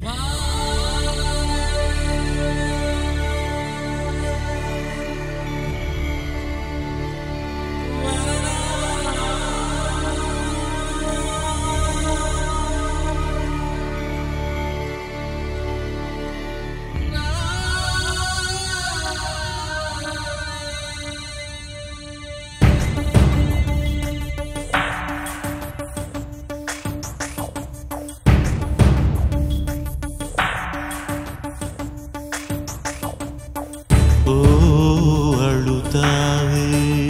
ಓ ಅಳುತ್ತಾವೆ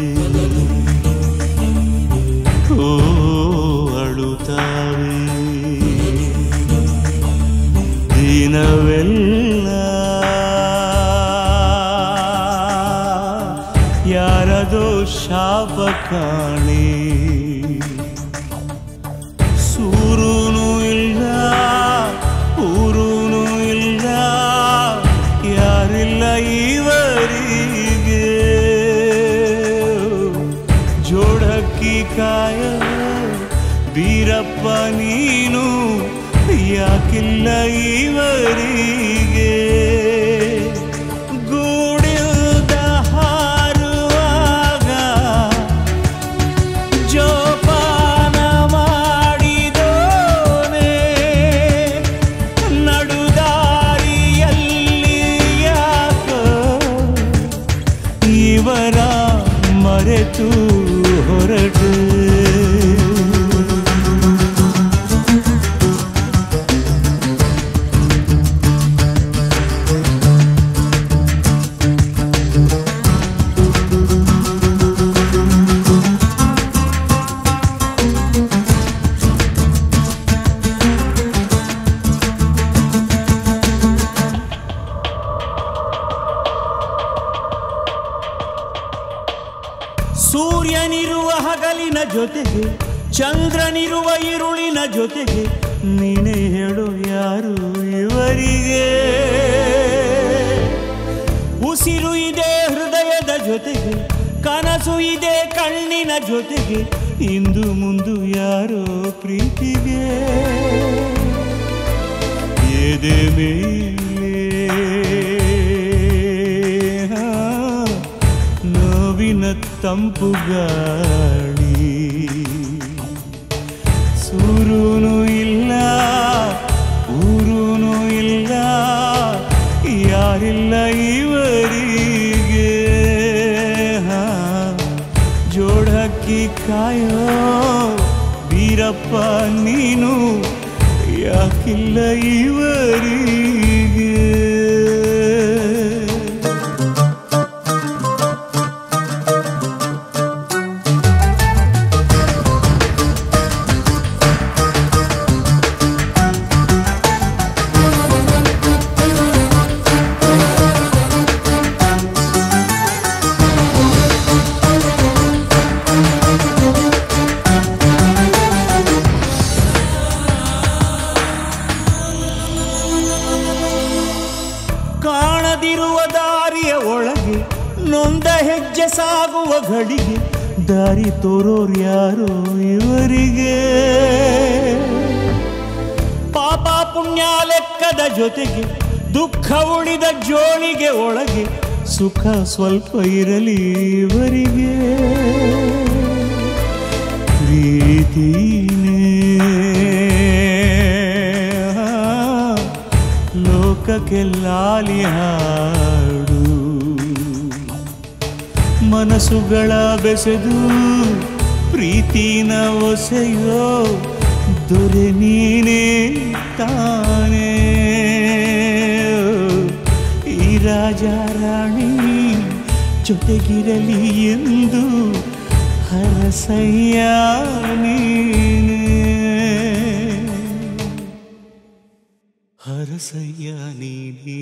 ಓ ಅಳುತ್ತಾವೆ ದಿನವೆಲ್ಲ ಯಾರದೋ ಶಾಪ ಕಾಣೆ ಸೂರುನು ಇಲ್ಲ ಊರುನು ಇಲ್ಲ ಯಾರಿಲ್ಲ ಇವರಿಗೆ ಜೋಡಕ್ಕಿ ಕಾಯ ಬೀರಪ್ಪ ನೀನು ಯಾಕಿಲ್ಲ ಇವರಿಗೆ ಗೂಡಿಲ್ದ ಹಾರುವಾಗ ಜೋಪಾನ ಮಾಡಿದೋನೆ ನಡುದಾರಿಯಲ್ಲಿ ಯಾಕೋ ಇವರ ಮರೆತು ಹೊರಟು ಸೂರ್ಯನಿರುವ ಹಗಲಿನ ಜೊತೆಗೆ ಚಂದ್ರನಿರುವ ಇರುಳಿನ ಜೊತೆಗೆ ನೀನೇ ಹೇಳು ಯಾರು ಇವರಿಗೆ ಉಸಿರು ಇದೆ ಹೃದಯದ ಜೊತೆಗೆ ಕನಸು ಇದೆ ಕಣ್ಣಿನ ಜೊತೆಗೆ ಇಂದು ಮುಂದು ಯಾರೋ ಪ್ರೀತಿಗೆ ಎದೆ ಮೇಲೆ ಹಾ, ನೋವಿನ ತಂಪು ಗಾಳಿ ಸೂರುನು ಇಲ್ಲ ಊರುನು ಇಲ್ಲ ಯಾರಿಲ್ಲ ಇವರಿಗೆ ಹಾ, ಜೋಡಕ್ಕಿ ಕಾಯೋ ಬೀರಪ್ಪ ನೀನು ಯಾಕಿಲ್ಲ ಇವರಿಗೆ ಕಾಣದಿರುವ ದಾರಿಯ ಒಳಗೆ ನೊಂದ ಹೆಜ್ಜೆ ಸಾಗುವ ಘಳಿಗೆ ದಾರಿ ತೋರೋರು ಯಾರೋ ಇವರಿಗೆ ಪಾಪ ಪುಣ್ಯ ಲೆಕ್ಕದ ಜೊತೆಗೆ ದುಃಖ ಉಳಿದ ಜೋಳಿಗೆ ಒಳಗೆ ಸುಖ ಸ್ವಲ್ಪ ಇರಲಿ ಇವರಿಗೆ ಪ್ರೀತಿನೇ ಲೋಕಕ್ಕೆ ಲಾಲಿ ಹಾಡು ಮನಸ್ಸುಗಳ ಬೆಸೆದು ಪ್ರೀತಿನ ಒಸೆಯೋ ದೊರೆ ನೀನೇ ತಾನೇ ಈ ರಾಜ ರಾಣಿ ಜೊತೆಗಿರಲಿ ಎಂದು ಹರಸಯ್ಯ ನೀನೇ ಹರಸಯ್ಯ ನೀನೇ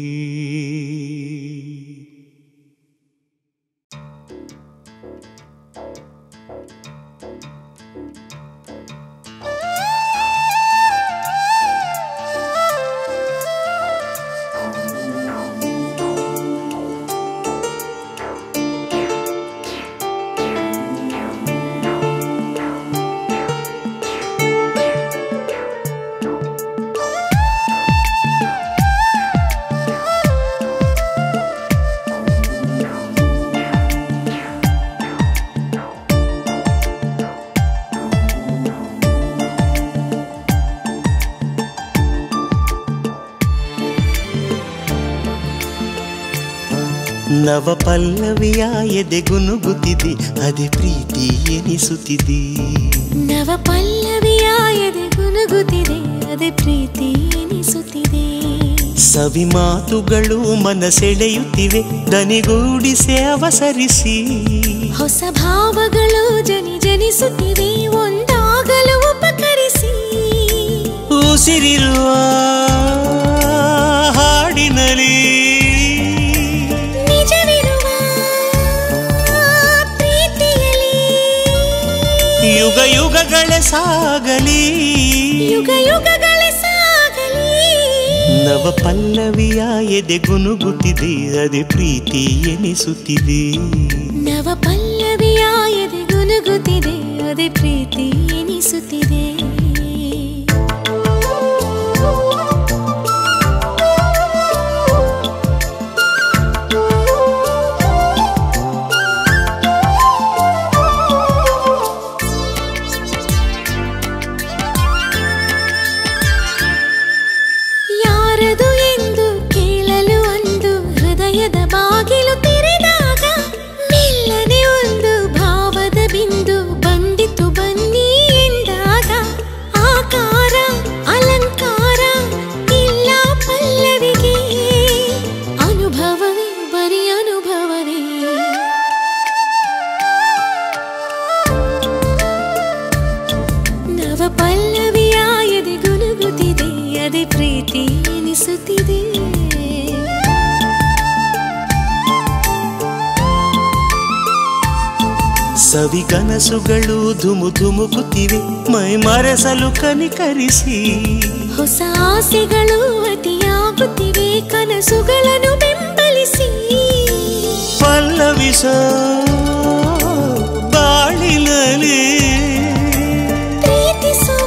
ನವ ಪಲ್ಲವಿಯ ಎದೆಗುನುಗುತ್ತಿದೆ ಅದೇ ಪ್ರೀತಿ ಎನಿಸುತ್ತಿದೆ ನವ ಪಲ್ಲವಿಯ ಎದೆ ಗುನುಗುತ್ತಿದೆ ಅದೇ ಪ್ರೀತಿ ಎನಿಸುತ್ತಿದೆ ಸವಿ ಮಾತುಗಳು ಮನಸೆಳೆಯುತ್ತಿವೆ ದನಿಗೂಡಿಸಿ ಅವಸರಿಸಿ ಹೊಸ ಭಾವಗಳು ಜನಿ ಜನಿಸುತ್ತಿವೆ ಒಂದಾಗಲು ಉಪಕರಿಸಿ ಉಸಿರಿರುವ ಹಾಡಿನಲಿ ನಿಜವಿರುವ ಪ್ರೀತಿಯಲ್ಲಿ ಯುಗ ಯುಗಗಳೇ ಸಾಗಲಿ ಯುಗ ಯುಗಗಳೇ ಸಾಗಲಿ ನವ ಪಲ್ಲವಿಯ ಎದೆ ಗುನುಗುತ್ತಿದೆ ಅದೇ ಪ್ರೀತಿ ಎನಿಸುತ್ತಿದೆ ನವ ಪಲ್ಲವಿಯ ಎದೆ ಗುನುಗುತ್ತಿದೆ ಅದೇ ಪ್ರೀತಿ ಎನಿಸುತ್ತಿದೆ ಯಾರದು ಎಂದು ಕೇಳಲು ಒಂದು ಹೃದಯದ ಬಾಗಿಲು ತೆರೆದಾಗ ಮೆಲ್ಲನೆ ಒಂದು ಭಾವದ ಬಿಂದು ಬಂದಿತು ಬನ್ನಿ ಎಂದಾಗ ಆಕಾರ ಅಲಂಕಾರ ಇಲ್ಲ ಪಲ್ಲವಿಗೆ ಅನುಭವವೇ ಬರೀ ಅನುಭವವೇ ನವ ಪಲ್ಲವಿಯ ಎದೆ ಗುನುಗುತ್ತಿದೆ ಅದೇ ಪ್ರೀತಿ ಎನಿಸುತ್ತಿದೆ ಸವಿಗನಸುಗಳು ಧುಮು ಧುಮುಕುತ್ತಿವೆ ಮೈ ಮರೆಸಲು ಕನಿಕರಿಸಿ ಹೊಸ ಆಸೆಗಳು ಅತಿಯಾಗುತ್ತಿವೆ ಕನಸುಗಳನ್ನು ಬೆಂಬಲಿಸಿ ಪಲ್ಲವಿಸ ಬಾಳಿನಲ್ಲಿ ಪ್ರೀತಿಸುವ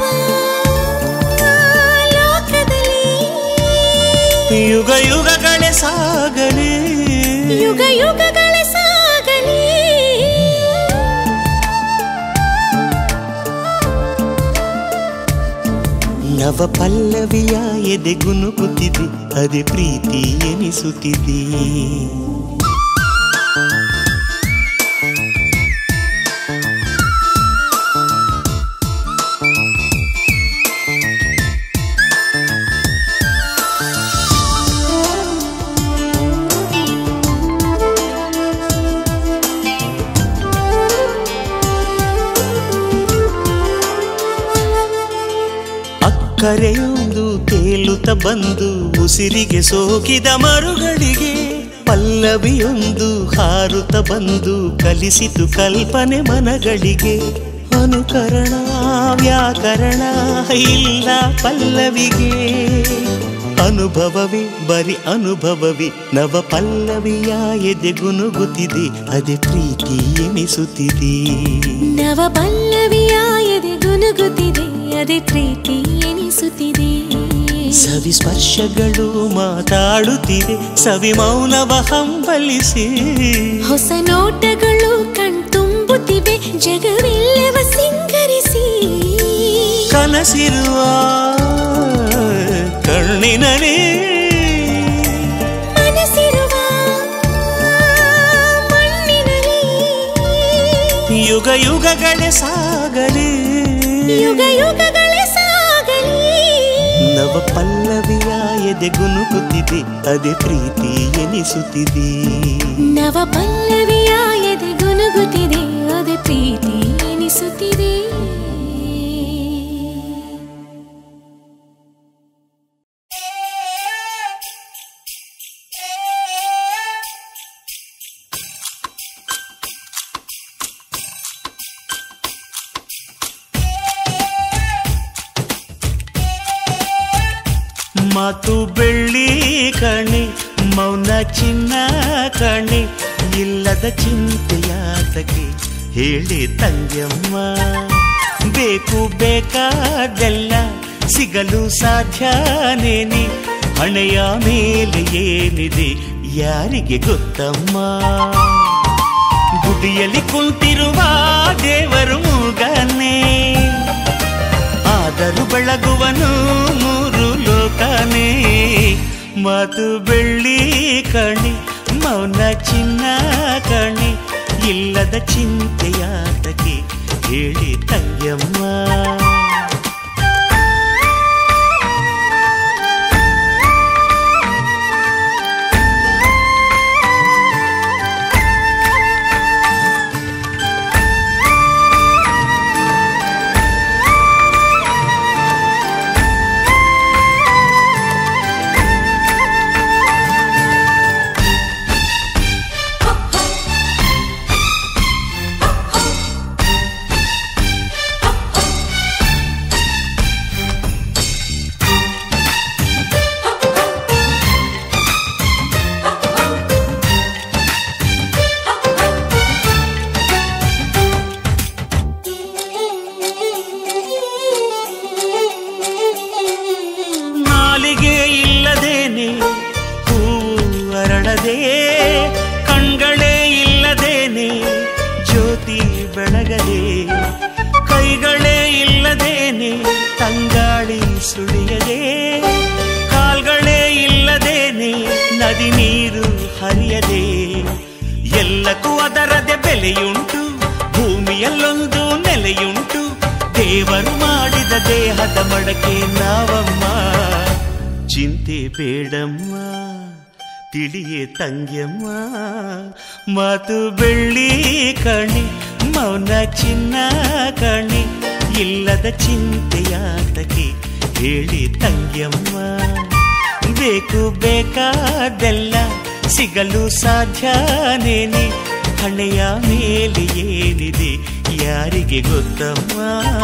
ಲೋಕದಲ್ಲಿ ಯುಗ ಯುಗಗಳೇ ಸಾಗಲಿ ಯುಗ ಯುಗಗಳೇ ಸಾಗಲಿ ನವ ಪಲ್ಲವಿಯ ಎದೆ ಗುನುಗುತ್ತಿದೆ ಅದೇ ಪ್ರೀತಿ ಎನಿಸುತ್ತಿದೆ ಅಕ್ಕರೆಯೊಂದು ತೇಲುತ್ತ ಬಂದು ಉಸಿರಿಗೆ ಸೋಕಿದ ಮರುಗಳಿಗೆ ಪಲ್ಲವಿಯೊಂದು ಹಾರುತ್ತ ಬಂದು ಕಲಿಸಿತು ಕಲ್ಪನೆ ಮನಗಳಿಗೆ ಅನುಕರಣ ವ್ಯಾಕರಣ ಇಲ್ಲ ಪಲ್ಲವಿಗೆ ಅನುಭವವೇ ಬರಿ ಅನುಭವವೇ ನವ ಪಲ್ಲವಿಯ ಎದೆ ಗುನುಗುತ್ತಿದೆ ಅದೇ ಪ್ರೀತಿ ಎನಿಸುತ್ತಿದೆ ನವ ಪಲ್ಲವಿಯ ಎದೆ ಗುನುಗುತ್ತಿದೆ ಅದೇ ಪ್ರೀತಿ ಎನಿಸುತ್ತಿದೆ ಸವಿ ಸ್ಪರ್ಶಗಳು ಮಾತಾಡುತ್ತಿವೆ ಸವಿ ಮೌನವ ಹಂಬಲಿಸಿ ಹೊಸ ನೋಟಗಳು ಕಣ್ತುಂಬುತ್ತಿವೆ ಜಗವೆಲ್ಲವ ಸಿಂಗರಿಸಿ ಕನಸಿರುವ ಕಣ್ಣಿನಲ್ಲಿ ಮನಸ್ಸಿರುವ ಮಣ್ಣಿನಲ್ಲಿ ಯುಗ ಯುಗಗಳೇ ಸಾಗಲಿ ಯುಗ ಯುಗಗಳೇ ಸಾಗಲಿ ನವ ಪಲ್ಲವಿಯ ಎದೆ ಗುನುಗುತ್ತಿದೆ ಅದೇ ಪ್ರೀತಿ ಎನಿಸುತ್ತಿದೆ ನವ ಪಲ್ಲವಿಯ ಎದೆ ಗುನುಗುತ್ತಿದೆ ಅದೇ ಪ್ರೀತಿ ಎನಿಸುತ್ತಿದೆ ಮಾತು ಬೆಳ್ಳಿ ಕಣೆ ಮೌನ ಚಿನ್ನ ಕಣೆ ಇಲ್ಲದ ಚಿಂತೆಯಾತಕ್ಕೆ ಹೇಳಿ ತಂಗ್ಯಮ್ಮ ಬೇಕು ಬೇಕಾದೆಲ್ಲ ಸಿಗಲು ಸಾಧ್ಯನೇನೆ ಹಣೆಯ ಮೇಲೆ ಏನಿದೆ ಯಾರಿಗೆ ಗೊತ್ತಮ್ಮ ಗುಡಿಯಲ್ಲಿ ಕುಂತಿರುವ ದೇವರು ಮೂಗನೇ ಆದರೂ ಬೆಳಗುವನು ಮೂರು ಲೋಕನೇ ಮಾತು ಬೆಳ್ಳಿ ಕಣಿ ಮೌನ ಚಿನ್ನ ಕಣೆ ಇಲ್ಲದ ಚಿಂತೆಯಾತಕ್ಕೆ ಹೇಳಿ ತಂಗ್ಯಮ್ಮ ನಾಲಿಗೆ ಇಲ್ಲದೇನೆ ಹೂವು ಅರಳದೆ ಕಣ್ಗಳೇ ಇಲ್ಲದೇನೆ ಜ್ಯೋತಿ ಬೆಳಗದೆ ಕೈಗಳೇ ಇಲ್ಲದೇನೆ ತಂಗಾಳಿ ಸುಳಿಯದೆ ಕಾಲ್ಗಳೇ ಇಲ್ಲದೇನೆ ನದಿ ನೀರು ಹರಿಯದೆ ಎಲ್ಲಕ್ಕೂ ಅದರದೆ ಬೆಲೆಯುಂಟು ಭೂಮಿಯಲ್ಲೊಂದು ನೆಲೆಯುಂಟು ದೇವರು ಮಾಡಿದ ದೇಹದ ಮಡಕೆ ನಾವಮ್ಮ ಚಿಂತೆ ಬೇಡಮ್ಮ ತಿಳಿಯೇ ತಂಗ್ಯಮ್ಮ ಮಾತು ಬೆಳ್ಳಿ ಕಣಿ ಮೌನ ಚಿನ್ನ ಕಣಿ ಇಲ್ಲದ ಚಿಂತೆಯಾತಕ್ಕೆ ಹೇಳಿ ತಂಗ್ಯಮ್ಮ ಬೇಕು ಬೇಕಾದೆಲ್ಲ ಸಿಗಲು ಸಾಧ್ಯನೇನೆ ಹಣೆಯ ಮೇಲೆ ಏನಿದೆ ಯಾರಿಗೆ ಗೊತ್ತಮ್ಮ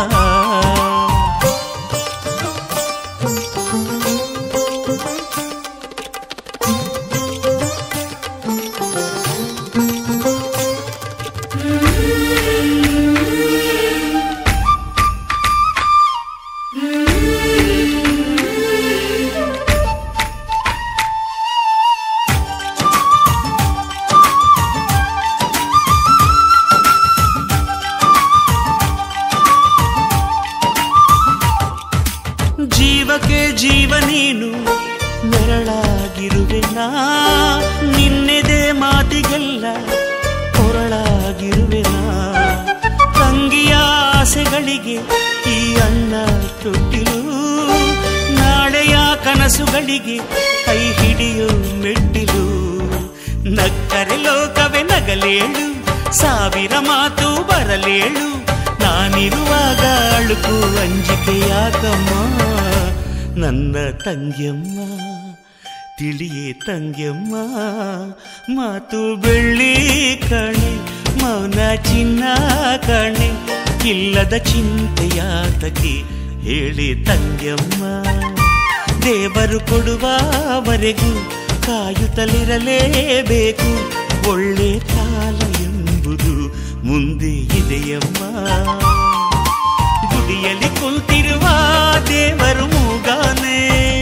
ಜೀವಕ್ಕೆ ಜೀವ ನೀನು ನೆರಳಾಗಿರುವೆ ನಾ ನಿನ್ನೆದೆ ಮಾತಿಗೆಲ್ಲ ಕೊರಳಾಗಿರುವೆ ನಾ ತಂಗಿಯ ಆಸೆಗಳಿಗೆ ಈ ಅಣ್ಣ ತೊಟ್ಟಿಲು ನಾಳೆಯ ಕನಸುಗಳಿಗೆ ಕೈ ಹಿಡಿಯೋ ಮೆಟ್ಟಿಲು ನಕ್ಕರೆ ಲೋಕವೇ ನಗಲೇಳು ಸಾವಿರ ಮಾತು ಬರಲೇಳು ನಾನಿರುವಾಗ ಅಳುಕು ಅಂಜಿಕೆ ಯಾಕಮ್ಮ ನನ್ನ ತಂಗ್ಯಮ್ಮ ತಿಳಿಯೇ ತಂಗ್ಯಮ್ಮ ಮಾತು ಬೆಳ್ಳಿ ಕಣೆ ಮೌನ ಚಿನ್ನ ಕಣೆ ಇಲ್ಲದ ಚಿಂತೆಯಾತಕ್ಕೆ ಹೇಳಿ ತಂಗ್ಯಮ್ಮ ದೇವರು ಕೊಡುವವರೆಗೂ ಕಾಯುತ್ತಲಿರಲೇಬೇಕು ಒಳ್ಳೆ ಕಾಲ ಎಂಬುದು ಮುಂದೆ ಇದೆಯಮ್ಮ ಗುಡಿಯಲ್ಲಿ ಕುಳಿತಿರುವ ದೇವರು ಮೂಗಾನೆ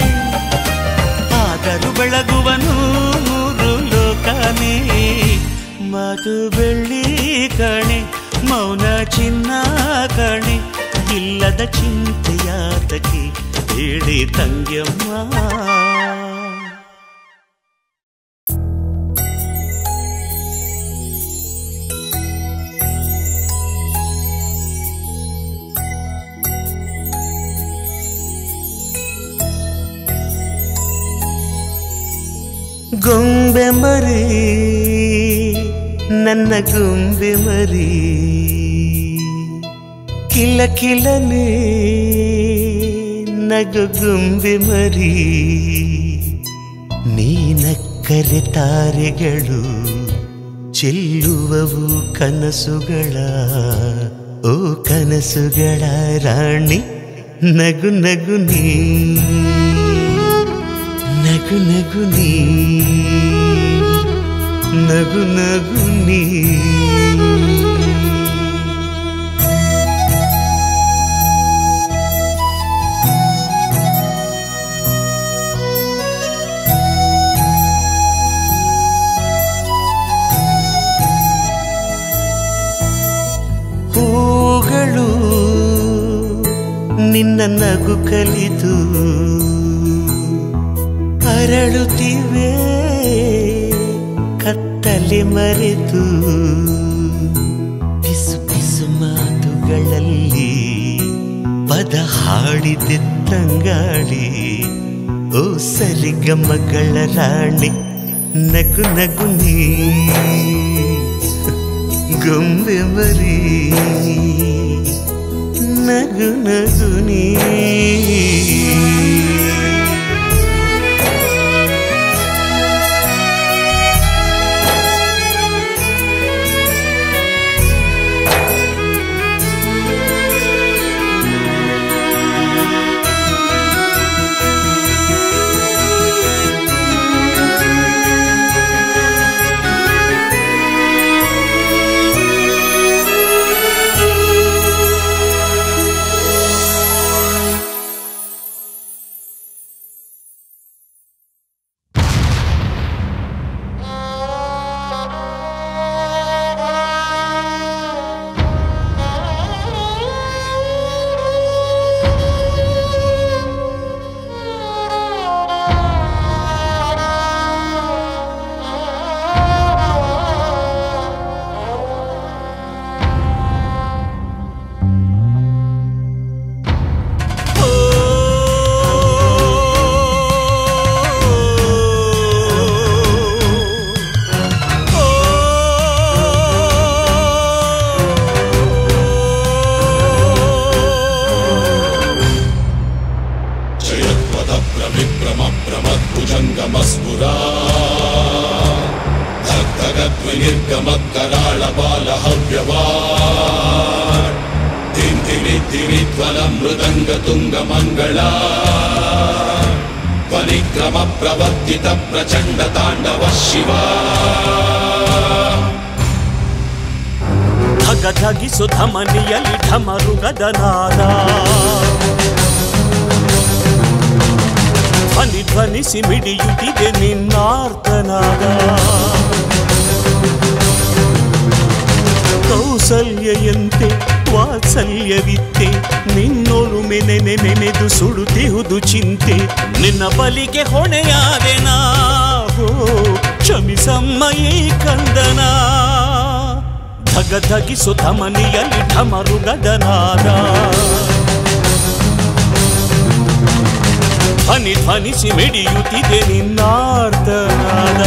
ಆದರೂ ಬೆಳಗುವನು ಮೂರು ಲೋಕನೇ ಮಾತು ಬೆಳ್ಳಿ ಕಣೆ ಮೌನ ಚಿನ್ನ ಕಣೆ ಇಲ್ಲದ ಚಿಂತೆಯಾತಕ್ಕೆ ಹೇಳಿ ತಂಗ್ಯಮ್ಮ ಗೊಂಬೆ ಮರಿ ನನ್ನ ಗೊಂಬೆ ಮರಿ ಕಿಲ ಕಿಲನೆ ನಗು ಗೊಂಬೆ ಮರಿ ನೀನಕ್ಕರೆ ತಾರೆಗಳು ಚೆಲ್ಲುವವು ಕನಸುಗಳ ಓ ಕನಸುಗಳ ರಾಣಿ ನಗು ನಗು ನೀ ನಗು ನಗು ನೀ ನಗು ನಗು ನೀ ಹೂಗಳು ನಿನ್ನ ನಗು ಕಲಿತು ಅರಳುತ್ತಿವೆ ಕತ್ತಲೆಯಾಗಿ ತಲೆ ಮರೆತು ಪಿಸು ಪಿಸು ಮಾತುಗಳಲ್ಲಿ ಪದ ಹಾಡಿದೆ ತಂಗಾಳಿ ಓ ಸರಿಗಮಗಳ ರಾಣಿ ನಗು ನಗು ನೀ ಗೊಂಬೆ ಮರಿ ನಗು ನಗು ನೀ जयत्वद प्रविभ्रम प्रमद्भुजङ्गमस्फुरा धग्धगद्विनिर्गमत्कराळ बालहव्यवा दिन्दिनिद्दिनिध्वलं मृदङ्गतुङ्गमङ्गला परिक्रम प्रवर्तित प्रचण्ड ताण्डव शिवा ಧಗಧಗಿಸು ಧಮನಿಯಲಿ ಢಮರುಗದ ನಾದ ಧ್ವನಿ ಧ್ವನಿಸಿ ಮಿಡಿಯುತ್ತಿದೆ ನಿನ್ನಾರ್ತನಾದ ಕೌಸಲ್ಯಂತೆ ವಾತ್ಸಲ್ಯವಿತ್ತೆ ನಿನ್ನೊಲುಮೆ ನೆನೆ ನೆನೆದು ಸುಡುತ್ತಿಹುದು ಚಿಂತೆ ನಿನ್ನ ಬಲಿಗೆ ಹೊಣೆಯಾದೆನಾ ಹೋ ಕ್ಷಮಿಸಮ್ಮ ಈ ಕಂದನ ಧಗಧಗಿಸು ಧಮನಿಯಲ್ಲಿ ಢಮರುಗದನಾದ ಧ್ವನಿ ಧ್ವನಿಸಿ ಮಿಡಿಯುತ್ತಿದೆ ನಿನ್ನಾರ್ತನಾದ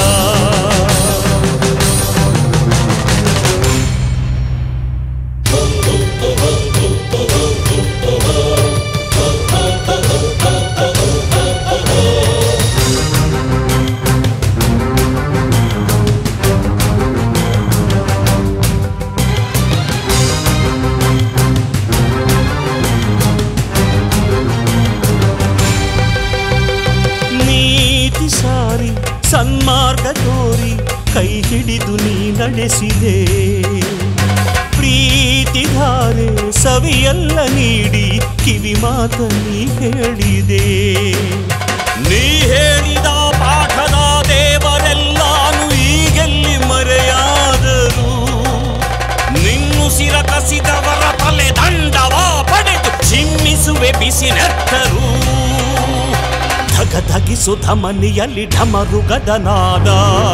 ನೀತಿ ಸಾರಿ ಸನ್ಮಾರ್ಗ ತೋರಿ ಕೈ ಹಿಡಿದು ನೀ ನಡೆಸಿದೆ ಪ್ರೀತಿ ಧಾರೆ ಸವಿಯೆಲ್ಲ ನೀಡಿ ಕಿವಿ ಮಾತ ನೀ ಹೇಳಿದೆ ನೀ ಹೇಳಿದ ಪಾಠದ ದೇವರೆಲ್ಲಾನು ಈಗೆಲ್ಲಿ ಮರೆಯಾದರು ನಿನ್ನುಸಿರ ಕಸಿದವರ ತಲೆ ದಂಡವ ಪಡೆದು ಚಿಮ್ಮಿಸುವೆ ಬಿಸಿ ನೆತ್ತರು ಧಗಧಗಿಸು ಧಮನಿಯಲ್ಲಿ ಢಮರುಗದನಾದ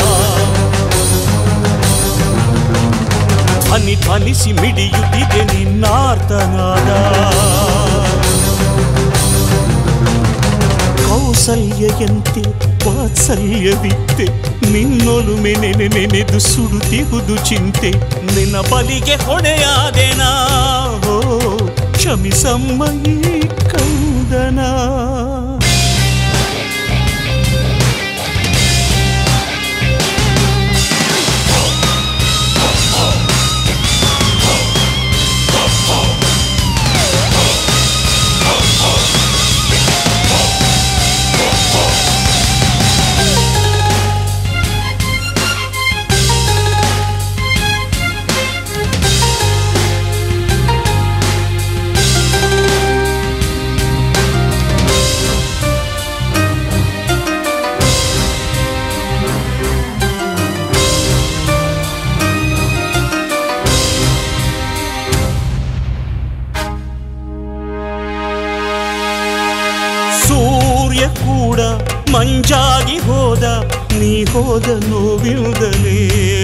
ಧ್ವನಿ ಧ್ವನಿಸಿ ಮಿಡಿಯುತ್ತಿದೆ ನಿನ್ನಾರ್ತನಾದ ಕೌಸಲ್ಯಂತೆ ವಾತ್ಸಲ್ಯವಿತ್ತೆ ನಿನ್ನೊಲುಮೆ ನೆನೆ ನೆನೆದು ಸುಡುತ್ತಿಹುದು ಚಿಂತೆ ನಿನ್ನ ಬಲಿಗೆ ಹೊಣೆಯಾದೆನಾ ಹೋ ಕ್ಷಮಿಸಮ್ಮ ಈ ಕಂದನ ಸೂರ್ಯ ಕೂಡ ಮಂಜಾಗಿ ಹೋದ ನೀ ಹೋದ ನೋವಿಲ್ದಲೇ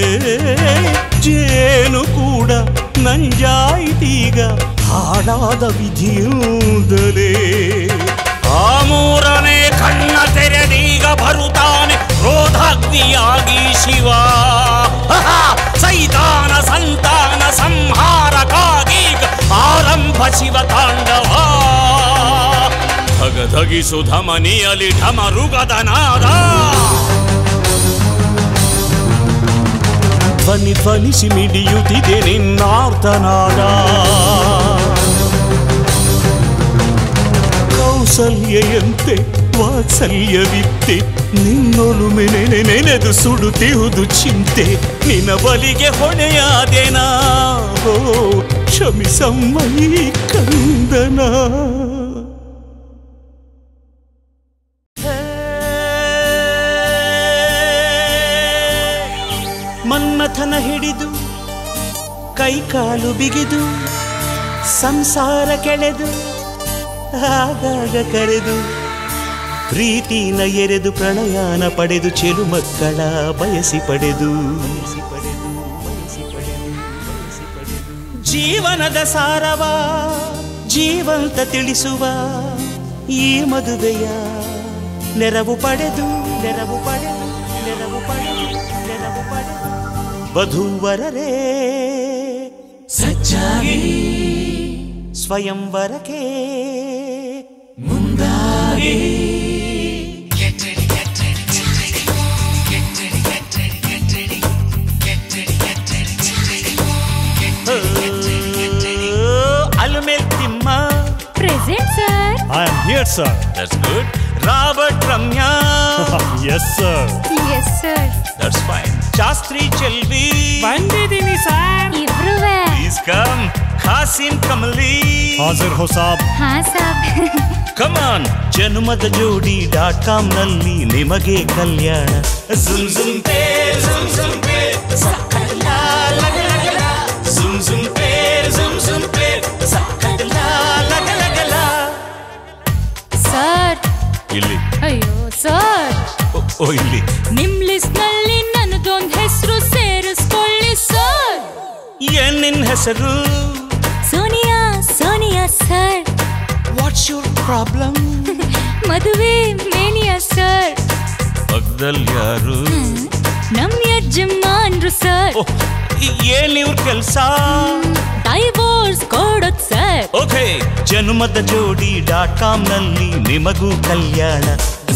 ಜೇನು ಕೂಡ ನಂಜಾಯಿತೀಗ ಹಾಡಾದ ವಿಧಿಯುದಲೇ ಆ ಮೂರನೇ ಕಣ್ಣ ತೆರೆದೀಗ ಬರುತ್ತಾನೆ ಕ್ರೋಧಾಗ್ನಿಯಾಗಿ ಶಿವ ಆಹಾ! ಸೈತಾನ ಸಂತಾನ ಸಂಹಾರಕ್ಕಾಗೀಗ ಆರಂಭ ಶಿವ ತಾಂಡವ ಧಗಧಗಿಸು ಧಮನಿಯಲಿ ಢಮರುಗದ ನಾದ ಧ್ವನಿ ಧ್ವನಿಸಿ ಮಿಡಿಯುತ್ತಿದೆ ನಿನ್ನಾರ್ತನಾದ ಕೌಸಲ್ಯೆಯಂತೆ ವಾತ್ಸಲ್ಯವಿತ್ತೆ ನಿನ್ನೊಲುಮೆ ನೆನೆ ನೆನೆದು ಸುಡುತ್ತಿಹುದು ಚಿಂತೆ ನಿನ್ನ ಬಲಿಗೆ ಹೊಣೆಯಾದೆನಾ ಓ ಕ್ಷಮಿಸಮ್ಮ ಈ ಕಂದನ ಮನ್ಮಥನ ಹಿಡಿದು ಕೈಕಾಲು ಬಿಗಿದು ಸಂಸಾರ ಕೆಳೆದು ಆಗಾಗ ಕರೆದು ಪ್ರೀತಿನ ಎರೆದು ಪ್ರಣಯಾನ ಪಡೆದು ಚೆಲು ಮಕ್ಕಳ ಬಯಸಿ ಪಡೆದು ಜೀವನದ ಸಾರವ ಜೀವಂತ ತಿಳಿಸುವ ಈ ಮದುವೆಯ ನೆರವು ಪಡೆದು ನೆರವು ಪಡೆದು ನೆರವು ಪಡೆದು ನೆರವು ಪಡೆದು ವಧೂವರರೇ ಸಜ್ಜಾಗಿ ಸ್ವಯಂವರಕ್ಕೆ ಮುಂದಾಗಿ Almel Thimma present sir I am here, sir. That's good Robert Ramya yes, sir. Yes sir that's fine Shastri Chelvi ಬಂದಿದ್ದೀನಿ ಸರ್ ಇಬ್ರುವೆ ಪ್ಲೀಸ್ ಕಮ್ ಖಾಸಿನ್ ಕಮಲಿ ಹಾಜರ್ ಹೋ ಸಾಬ್ ಹಾ ಸಾಬ್ ಕಮಾನ್ ಜನ್ಮದ ಜೋಡಿ ಡಾಟ್ ಕಾಮ್ ನಲ್ಲಿ ನಿಮಗೆ ಕಲ್ಯಾಣ ಜುಮ್ ಜುಮ್ ಪೇ ಜುಮ್ ಜುಮ್ ಪೇ ಸಕ್ಕಲ್ಲ ಲಗ ಲಗ ಲ. ಜುಮ್ ಜುಮ್ ಪೇ ಜುಮ್ ಜುಮ್ ಪೇ ಸಕ್ಕಲ್ಲ ಲಗ ಲಗ ಲ. ಸರ್ ಇಲ್ಲಿ ಅಯ್ಯೋ ಸರ್ ಓ- ಓ ಇಲ್ಲಿ ನಿಮ್ ಲಿಸ್ಟ್ ನಲ್ಲಿ ನನ್ನದೊಂದ್ ಹೆಸರು ಸೇರಿಸ್ಕೊಳ್ಳಿ ಸರ್ ಏನ್ ನಿನ್ ಹೆಸರು Sonia Sonia sir what's your problem ಮದುವೆ ಮೇನಿಯಾ ಸರ್ ಪಕ್ಕದಲ್ಲಿ ಯಾರು ನಮ್ ಯಜಮಾನ್ರು ಸರ್ ಓಹ್, ಈ- ಏನ್ ಇವ್ರ ಕೆಲ್ಸ ಡೈವೋರ್ಸ್ ಕೊಡೋದ್ ಸರ್ ಓಕೆ ಜನ್ಮದ ಜೋಡಿ ಡಾಟ್ ಕಾಮ್ ನಲ್ಲಿ ನಿಮಗೂ ಕಲ್ಯಾಣ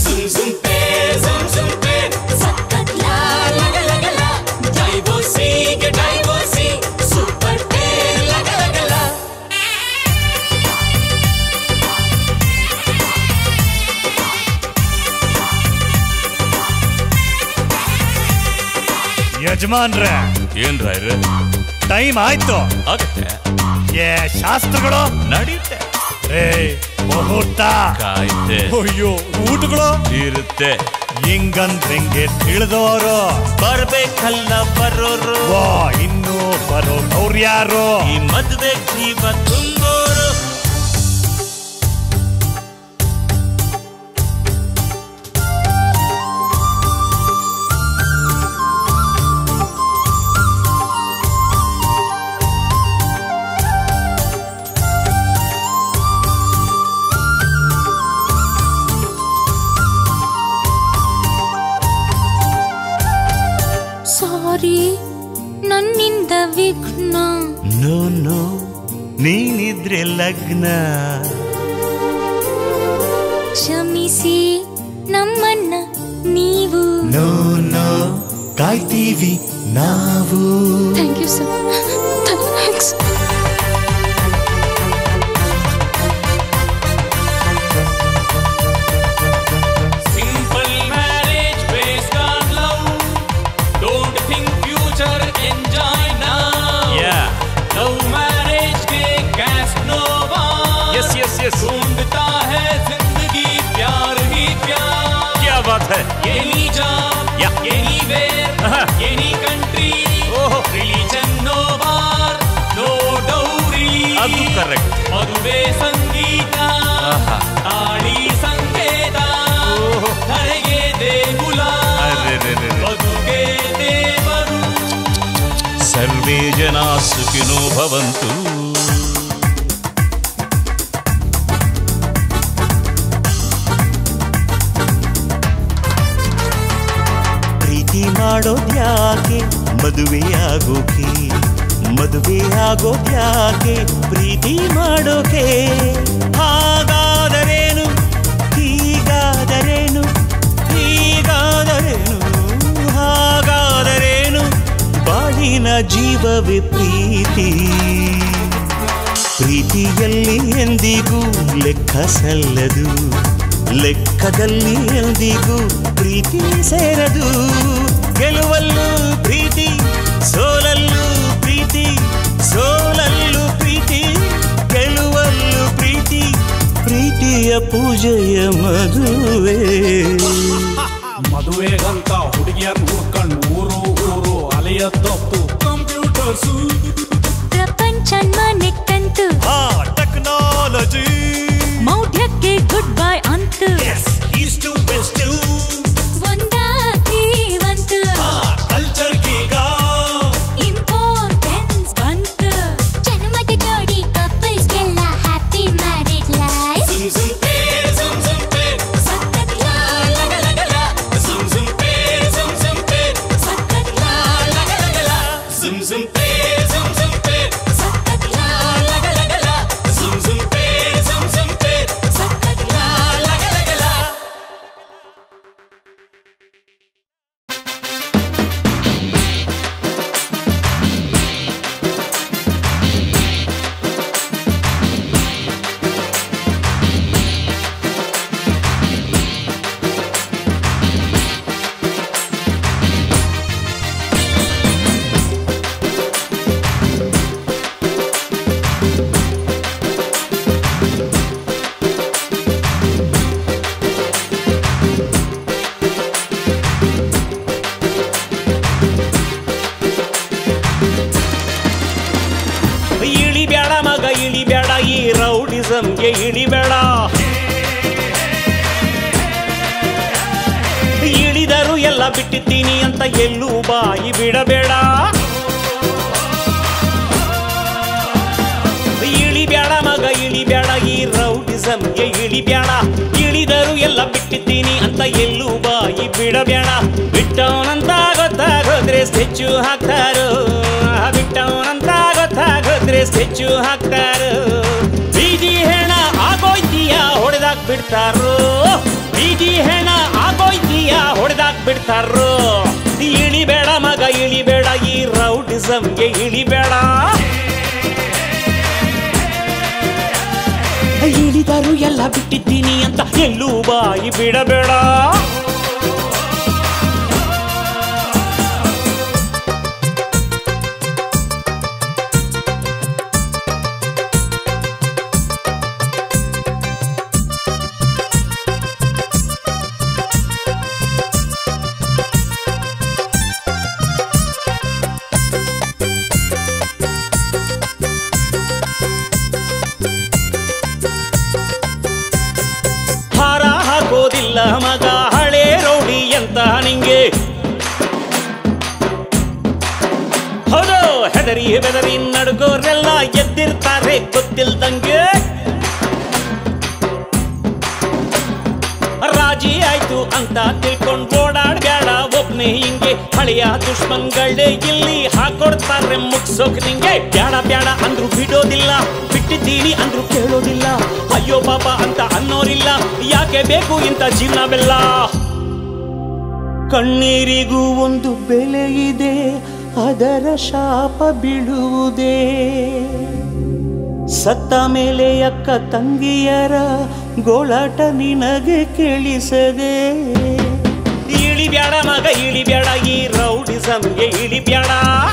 ಯಜಮಾನ್ರೆ ಏನ್ ರಾಯ್ರೆ ಟೈಮ್ ಆಯ್ತು ಆಗತ್ತೆ ಏ ಶಾಸ್ತ್ರಗಳು ನಡೆಯುತ್ತೆ ಏ ಮುಹೂರ್ತ ಕಾಯ್ದೆ ಅಯ್ಯೋ ಊಟಗಳು ಇರುತ್ತೆ ಹಿಂಗಂದ್ ಹೆಂಗೆ ತಿಳಿದವರು ಬರ್ಬೇಕಲ್ಲ ಬರೋರು ವಾ ಇನ್ನು ಬರೋ ಯಾರು ಈ ಮದ್ವೆ ಜೀವ ತುಂಬೋರು ಸಾರಿ ನನ್ನಿಂದ ವಿಘ್ನ ನೋ ನೋ ನೀನಿದ್ರೆ ಲಗ್ನ ಕ್ಷಮಿಸಿ ನಮ್ಮನ್ನ ನೀವು ನೋ ನೋ ಕಾಯ್ತೀವಿ ನಾವು thank you sir thanks Simple marriage based on love. Don't think future, enjoy now. Yeah. Love marriage के कैसनोवा. Yes, yes, yes. ढूंढता है जिंदगी प्यार ही प्यार. क्या बात है Any job, Yeah. any where, Uh-huh. any country. ಓಹೋ Religion no bar, no dowry. ಅದು ಕರೆಕ್ಟ್ ಮದುವೆ ಸಂಗೀತ ಆಹಾ. ತಾಳಿ ಸಂಕೇತ ಸರ್ವೇ ಜನ ಸುಖಿನೋ ಭವಂತು ಪ್ರೀತಿ ಮಾಡೋದ್ಯಾಕೆ ಮದುವೆಯಾಗೋಕೆ ಮದುವೆಯಾಗೋದ್ಯಾಕೆ ಪ್ರೀತಿ ಮಾಡೋಕೆ ಹಾಗಾದರೇನು ಹೀಗಾದರೇನು ಹೀಗಾದರೇನು ಹಾಗಾದರೇನು ಬಾಳಿನ ಜೀವವೇ ಪ್ರೀತಿ ಪ್ರೀತಿಯಲ್ಲಿ ಎಂದಿಗೂ ಲೆಕ್ಕ ಸಲ್ಲದು ಲೆಕ್ಕದಲ್ಲಿ ಎಂದಿಗೂ ಪ್ರೀತಿ ಸೇರದು ಗೆಲುವಲ್ಲೂ ಪ್ರೀತಿ ಸೋಲಲ್ಲೂ ಪ್ರೀತಿ ಸೋಲಲ್ಲೂ ಪ್ರೀತಿ ಗೆಲುವಲ್ಲೂ ಪ್ರೀತಿ ಪ್ರೀತಿಯ ಪೂಜೆಯ ಮದುವೆ ಮದುವೆಗಂತ ಹುಡುಗಿಯರ್ ಹುಡ್ಕೊಂಡು ಊರು ಊರು ಅಲೆಯದ್ದೊತ್ತು ಕಂಪ್ಯೂಟರ್ಸು ಪ್ರಪಂಚನ್ ಮನೆಕ್ಕಂತು ಆ ಟೆಕ್ನಾಲಜಿ ಮೌಢ್ಯಕ್ಕೆ ಗುಡ್ ಬೈ ಅಂತು ಈಸ್ಟು ವೆಸ್ಟು ಒಂದಾಗಿವಂತು ಕಲ್ಚರ್ಗೀಗ ಇಂಪಾರ್ಟೆನ್ಸ್ ಬಂತು ಜನ್ಮದ ಜೋಡಿ ಕಪಲ್ಸ್ಗೆಲ್ಲ ಹ್ಯಾಪಿ ಮ್ಯಾರಿಡ್ ಲೈಫ್ ಸಖತ್ ಲಾ ಲಗ ಲಗ ಲಾ. ಸಖತ್ ಲಾ ಲಗ ಲಗ ಲಾ. ಸಖತ್ ಲಾ ಲಗ ಲಗ ಲಾ. ಸಖತ್ ಲಾ ಲಗ ಲಗ ಲಾ. ಇಳಿಬೇಡ ಮಗ ಇಳಿಬೇಡ ಈ ರೌಡಿಸಂಗೆ ಇಳಿಬೇಡ ಇಳಿದರು ಎಲ್ಲ ಬಿಟ್ಟಿದ್ದೀನಿ ಅಂತ ಎಲ್ಲೂ ಬಾಯಿ ಬಿಡಬೇಡ ಇಳಿಬೇಡ ಮಗ ಇಳಿಬೇಡ ಈ ರೌಡಿಸಂಗೆ ಇಳಿಬೇಡ ಇಳಿದರು ಎಲ್ಲ ಬಿಟ್ಟಿದ್ದೀನಿ ಅಂತ ಎಲ್ಲೂ ಬಾಯಿ ಬಿಡಬೇಡ ಬಿಟ್ಟವನಂತ ಗೊತ್ತಾಗೋದ್ರೆ ಸ್ಕೆಚ್ಚು ಹಾಕ್ತಾರೋ ಬಿಟ್ಟವನಂತ ಗೊತ್ತಾಗೋದ್ರೆ ಸ್ಕೆಚ್ಚು ಹಾಕ್ತಾರೋ ಬೀದಿ ಹೆಣ ಆಗೋಯ್ತೀಯ ಹೊಡೆದಾಕ್ ಬಿಡ್ತಾರೋ ಬೀದಿ ಹೆಣ ಆಗೋಯ್ತೀಯ ಹೊಡೆದಾಕ್ ಬಿಡ್ತಾರೋ ಇಳಿಬೇಡ ಮಗ ಇಳಿಬೇಡ ಈ ರೌಡಿಸಂಗೆ ಇಳಿಬೇಡ ಇಳಿದರು ಎಲ್ಲ ಬಿಟ್ಟಿದ್ದೀನಿ ಅಂತ ಎಲ್ಲೂ ಬಾಯಿ ಬಿಡಬೇಡ ಹಾರ ಹಾಕೋದಿಲ್ಲ ಮಗ ಹಳೆ ರೌಡಿ ಅಂತ ನಿಂಗೆ ಹೌದು ಹೆದರಿ ಬೆದರಿ ನಡುಗೋರೆಲ್ಲ ಎದ್ದಿರ್ತಾರೆ ಗೊತ್ತಿಲ್ದಂಗೆ ರಾಜಿ ಆಯ್ತು ಅಂತ ತಿಳ್ಕೊಂಡ್ ಓಡಾಡ್ಬೇಡ ಒಬ್ನೇ ಹಿಂಗೆ ಹಳೆಯ ದುಷ್ಮಂಗಳೇ ಇಲ್ಲಿ ಹಾಕೊಡ್ತಾರೆ ಮುಗ್ಸೋಕ್ ನಿಂಗೆ ಬ್ಯಾಡ ಬ್ಯಾಡ ಅಂದ್ರು ಬಿಡೋದಿಲ್ಲ ಬಿಟ್ಟಿದ್ದೀನಿ ಅಂದ್ರು ಕೇಳೋದಿಲ್ಲ ಅಯ್ಯೋ ಪಾಪ ಅಂತ ಅನ್ನೋರಿಲ್ಲ ಯಾಕೆ ಬೇಕು ಇಂಥ ಜೀವನವೆಲ್ಲ ಕಣ್ಣೀರಿಗೂ ಒಂದು ಬೆಲೆ ಇದೆ ಅದರ ಶಾಪ ಬೀಳುವುದೇ ಸತ್ತ ಮೇಲೆ ಅಕ್ಕ ತಂಗಿಯರ ಗೋಳಾಟ ನಿನಗೆ ಕೇಳಿಸದೆ ಇಳಿಬ್ಯಾಡ ಮಗ ಇಳಿಬ್ಯಾಡ ಈ ರೌಡಿಸಂಗೆ ಇಳಿಬ್ಯಾಡ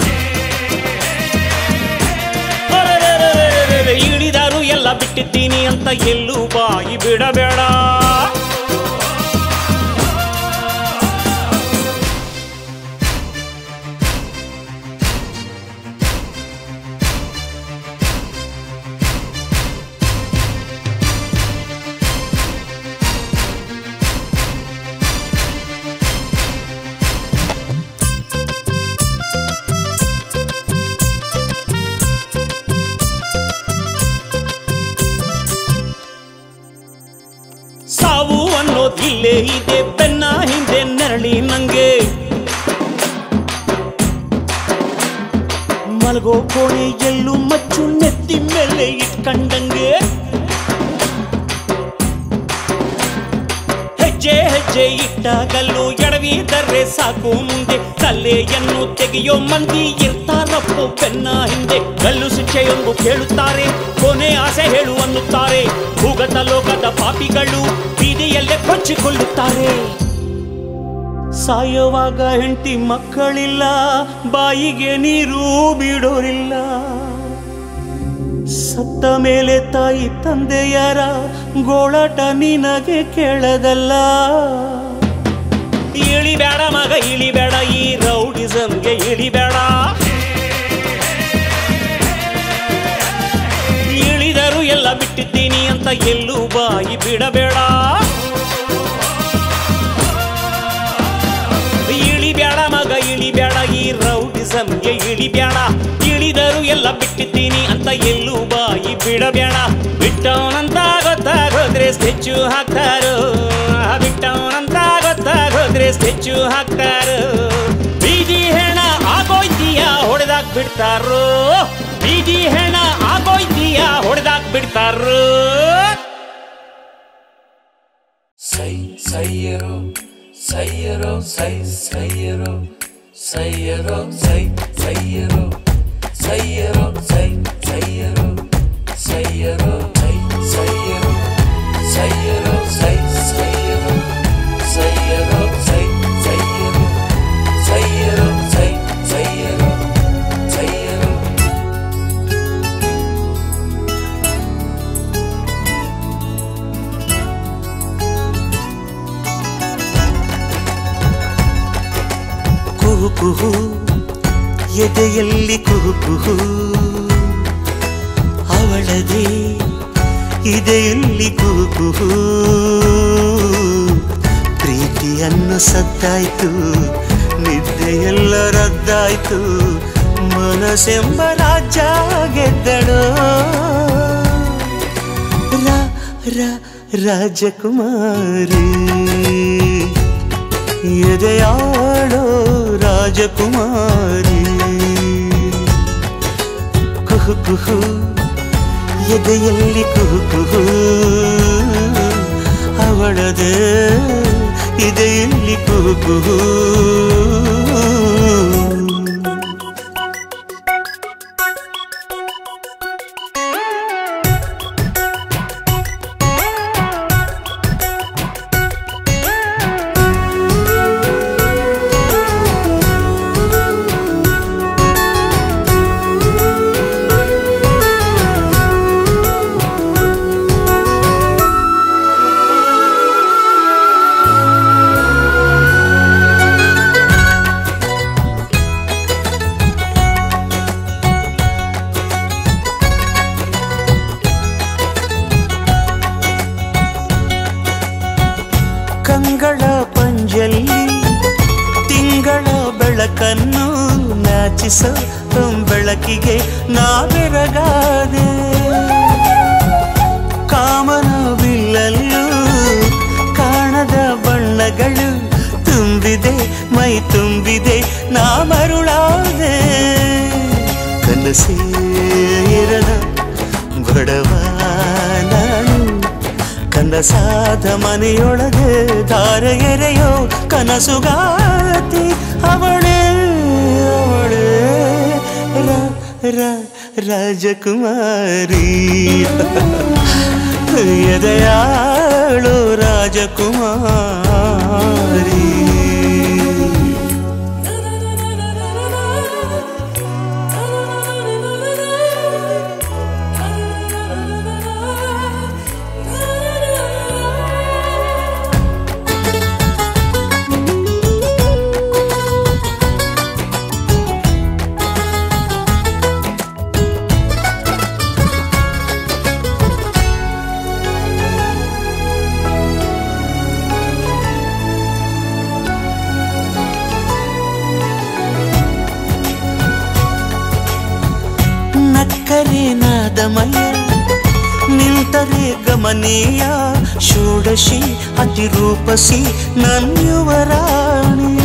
ಅರೆರೆರೆರೆರೆ, ಇಳಿದಾರು ಎಲ್ಲ ಬಿಟ್ಟಿದ್ದೀನಿ ಅಂತ ಎಲ್ಲೂ ಬಾಯಿ ಬಿಡಬೇಡ ಇಲ್ಲೇ ಇದೆ ಬೆನ್ನ ಹಿಂದೆ ನೆರಳಿ ನಂಗೆ ಮಲಗೋ ಕೋಣೆ ಎಲ್ಲೂ ಮಚ್ಚು ನೆತ್ತಿ ಮೇಲೆ ಇಟ್ಕಂಡಂಗೆ ಹೆಜ್ಜೆ ಹೆಜ್ಜೆ ಇಟ್ಟಾಗಲ್ಲೂ ಎಡವಿದರೆ ಸಾಕು ಮುಂದೆ ತಲೆಯನ್ನು ತೆಗೆಯೋ ಮಂದಿ ಇರ್ತಾರಪ್ಪು ಬೆನ್ನ ಹಿಂದೆ ಗಲ್ಲು ಶಿಕ್ಷೆಯೊಂದು ಕೇಳುತ್ತಾರೆ ಕೊನೆ ಆಸೆ ಹೇಳು ಅನ್ನುತ್ತಾರೆ ಭೂಗತ ಲೋಕದ ಪಾಪಿಗಳು ಬೀದಿಯಲ್ಲೇ ಕೊಚ್ಚಿಕೊಳ್ಳುತ್ತಾರೆ ಸಾಯುವಾಗ ಹೆಂಡತಿ ಮಕ್ಕಳಿಲ್ಲ ಬಾಯಿಗೆ ನೀರು ಬಿಡೋರಿಲ್ಲ ಸತ್ತ ಮೇಲೆ ತಾಯಿ ತಂದೆಯರ ಗೋಳಾಟ ನಿನಗೆ ಕೇಳದಲ್ಲ ಇಳಿಬೇಡ ಮಗ ಇಳಿಬೇಡ ಈ ರೌಡಿಸಮ್ಗೆ ಇಳಿಬೇಡ ಇಳಿದರು ಎಲ್ಲ ಬಿಟ್ಟಿದ್ದೀನಿ ಅಂತ ಎಲ್ಲೂ ಬಾಯಿ ಬಿಡಬೇಡ ಇಳಿಬೇಡ ಮಗ ಇಳಿಬೇಡ ಈ ರೌಡಿಸಮ್ಗೆ ಇಳಿಬೇಡ ಇಳಿದರು ಎಲ್ಲ ಬಿಟ್ಟಿದ್ದೀನಿ ಅಂತ ಎಲ್ಲೂ ಬಾಯಿ ಬಿಡಬೇಡ ಬಿಟ್ಟವನಂತ ಗೊತ್ತಾಗೋದ್ರೆ ಸ್ಟೆಚ್ಚು ಹಾಕ್ತಾರೋ ಬಿಟ್ಟವನಂತ ಗೊತ್ತಾಗೋದ್ರೆ ಸ್ಟೆಚ್ಚು ಹಾಕ್ತಾರೋ ಬೀದಿ ಹೆಣ ಆಗೋಯ್ತೀಯ ಹೊಡೆದಾಕ್ ಬಿಡ್ತಾರೋ ಬೀದಿ ಹೆಣ ಆಗೋಯ್ತೀಯ ಹೊಡೆದಾಕ್ ಬಿಡ್ತಾರೋ ಸೈ ಸೈಯರೋ ಸೈಯರೋ ಸೈ ಸೈಯರೋ ಸೈಯರೋ ಸೈ ಸೈಯರೋ ಸೈಯರೋ ಸೈ ಸೈಯರೋ ಸೈಯರೋ ಸೈ ಸೈಯರೋ ಸೈಯರೋ ಸೈ ಸೈಯರೋ ಸೈಯರೋ ಸೈ ಸೈಯರೋ ಸೈಯರೋ ಸೈ ಸೈಯರೋ ಸೈಯರೋ ಕುಹು ಕುಹು ಎದೆಯಲ್ಲಿ ಕುಹು ಕುಹು ಅವಳದೇ ಇದೆಯಲ್ಲಿ ಕುಹು ಕುಹು ಪ್ರೀತಿಯನ್ನು ಸದ್ದಾಯ್ತು ನಿದ್ದೆಯೆಲ್ಲ ರದ್ದಾಯ್ತು ಮನಸ್ಸೆಂಬ ರಾಜ್ಯ ಗೆದ್ದಳು ರಾ ರಾ ರಾಜಕುಮಾರಿ ಎದೆಯಾಳೋ ರಾಜಕುಮಾರಿ ಕುಹು ಕುಹು ಎದೆಯಲ್ಲಿ ಕುಹು ಕುಹು ಅವಳದೆ ಇದೆಯಲ್ಲಿ ಕುಹು ಕುಹು ಕಂಗಳ ಪಂಜಲ್ಲಿ ತಿಂಗಳ ಬೆಳಕನ್ನು ನಾಚಿಸೋ ಬೆಳಕಿಗೆ ನಾ ಬೆರಗಾದೆ ಕಾಮನ ಬಿಲ್ಲಲ್ಲೂ ಕಾಣದ ಬಣ್ಣಗಳು ತುಂಬಿದೆ ಮೈ ತುಂಬಿದೆ ನಾ ಮರುಳಾದೆ ಕನಸೇ ಇರದ ಬಡವ ನಾನು ಕನಸಾದ ಮನೆಯೊಳಗೆ ದಾರ ಎರೆಯೋ ಕನಸುಗಾತಿ ಅವಳೇ ಅವಳೇ ರ ರ ರಾಜಕುಮಾರಿ ಎದೆಯಾಳು ರಾಜಕುಮಾರಿ ನಕ್ಕರೆ ನಾದ ಮಯ ನಿಂತ ನಿಂತರೆ ಗಮನೀಯ ಷೋಡಶಿ ಅತಿರೂಪಸಿ ನನ್ಯುವರಾಣಿ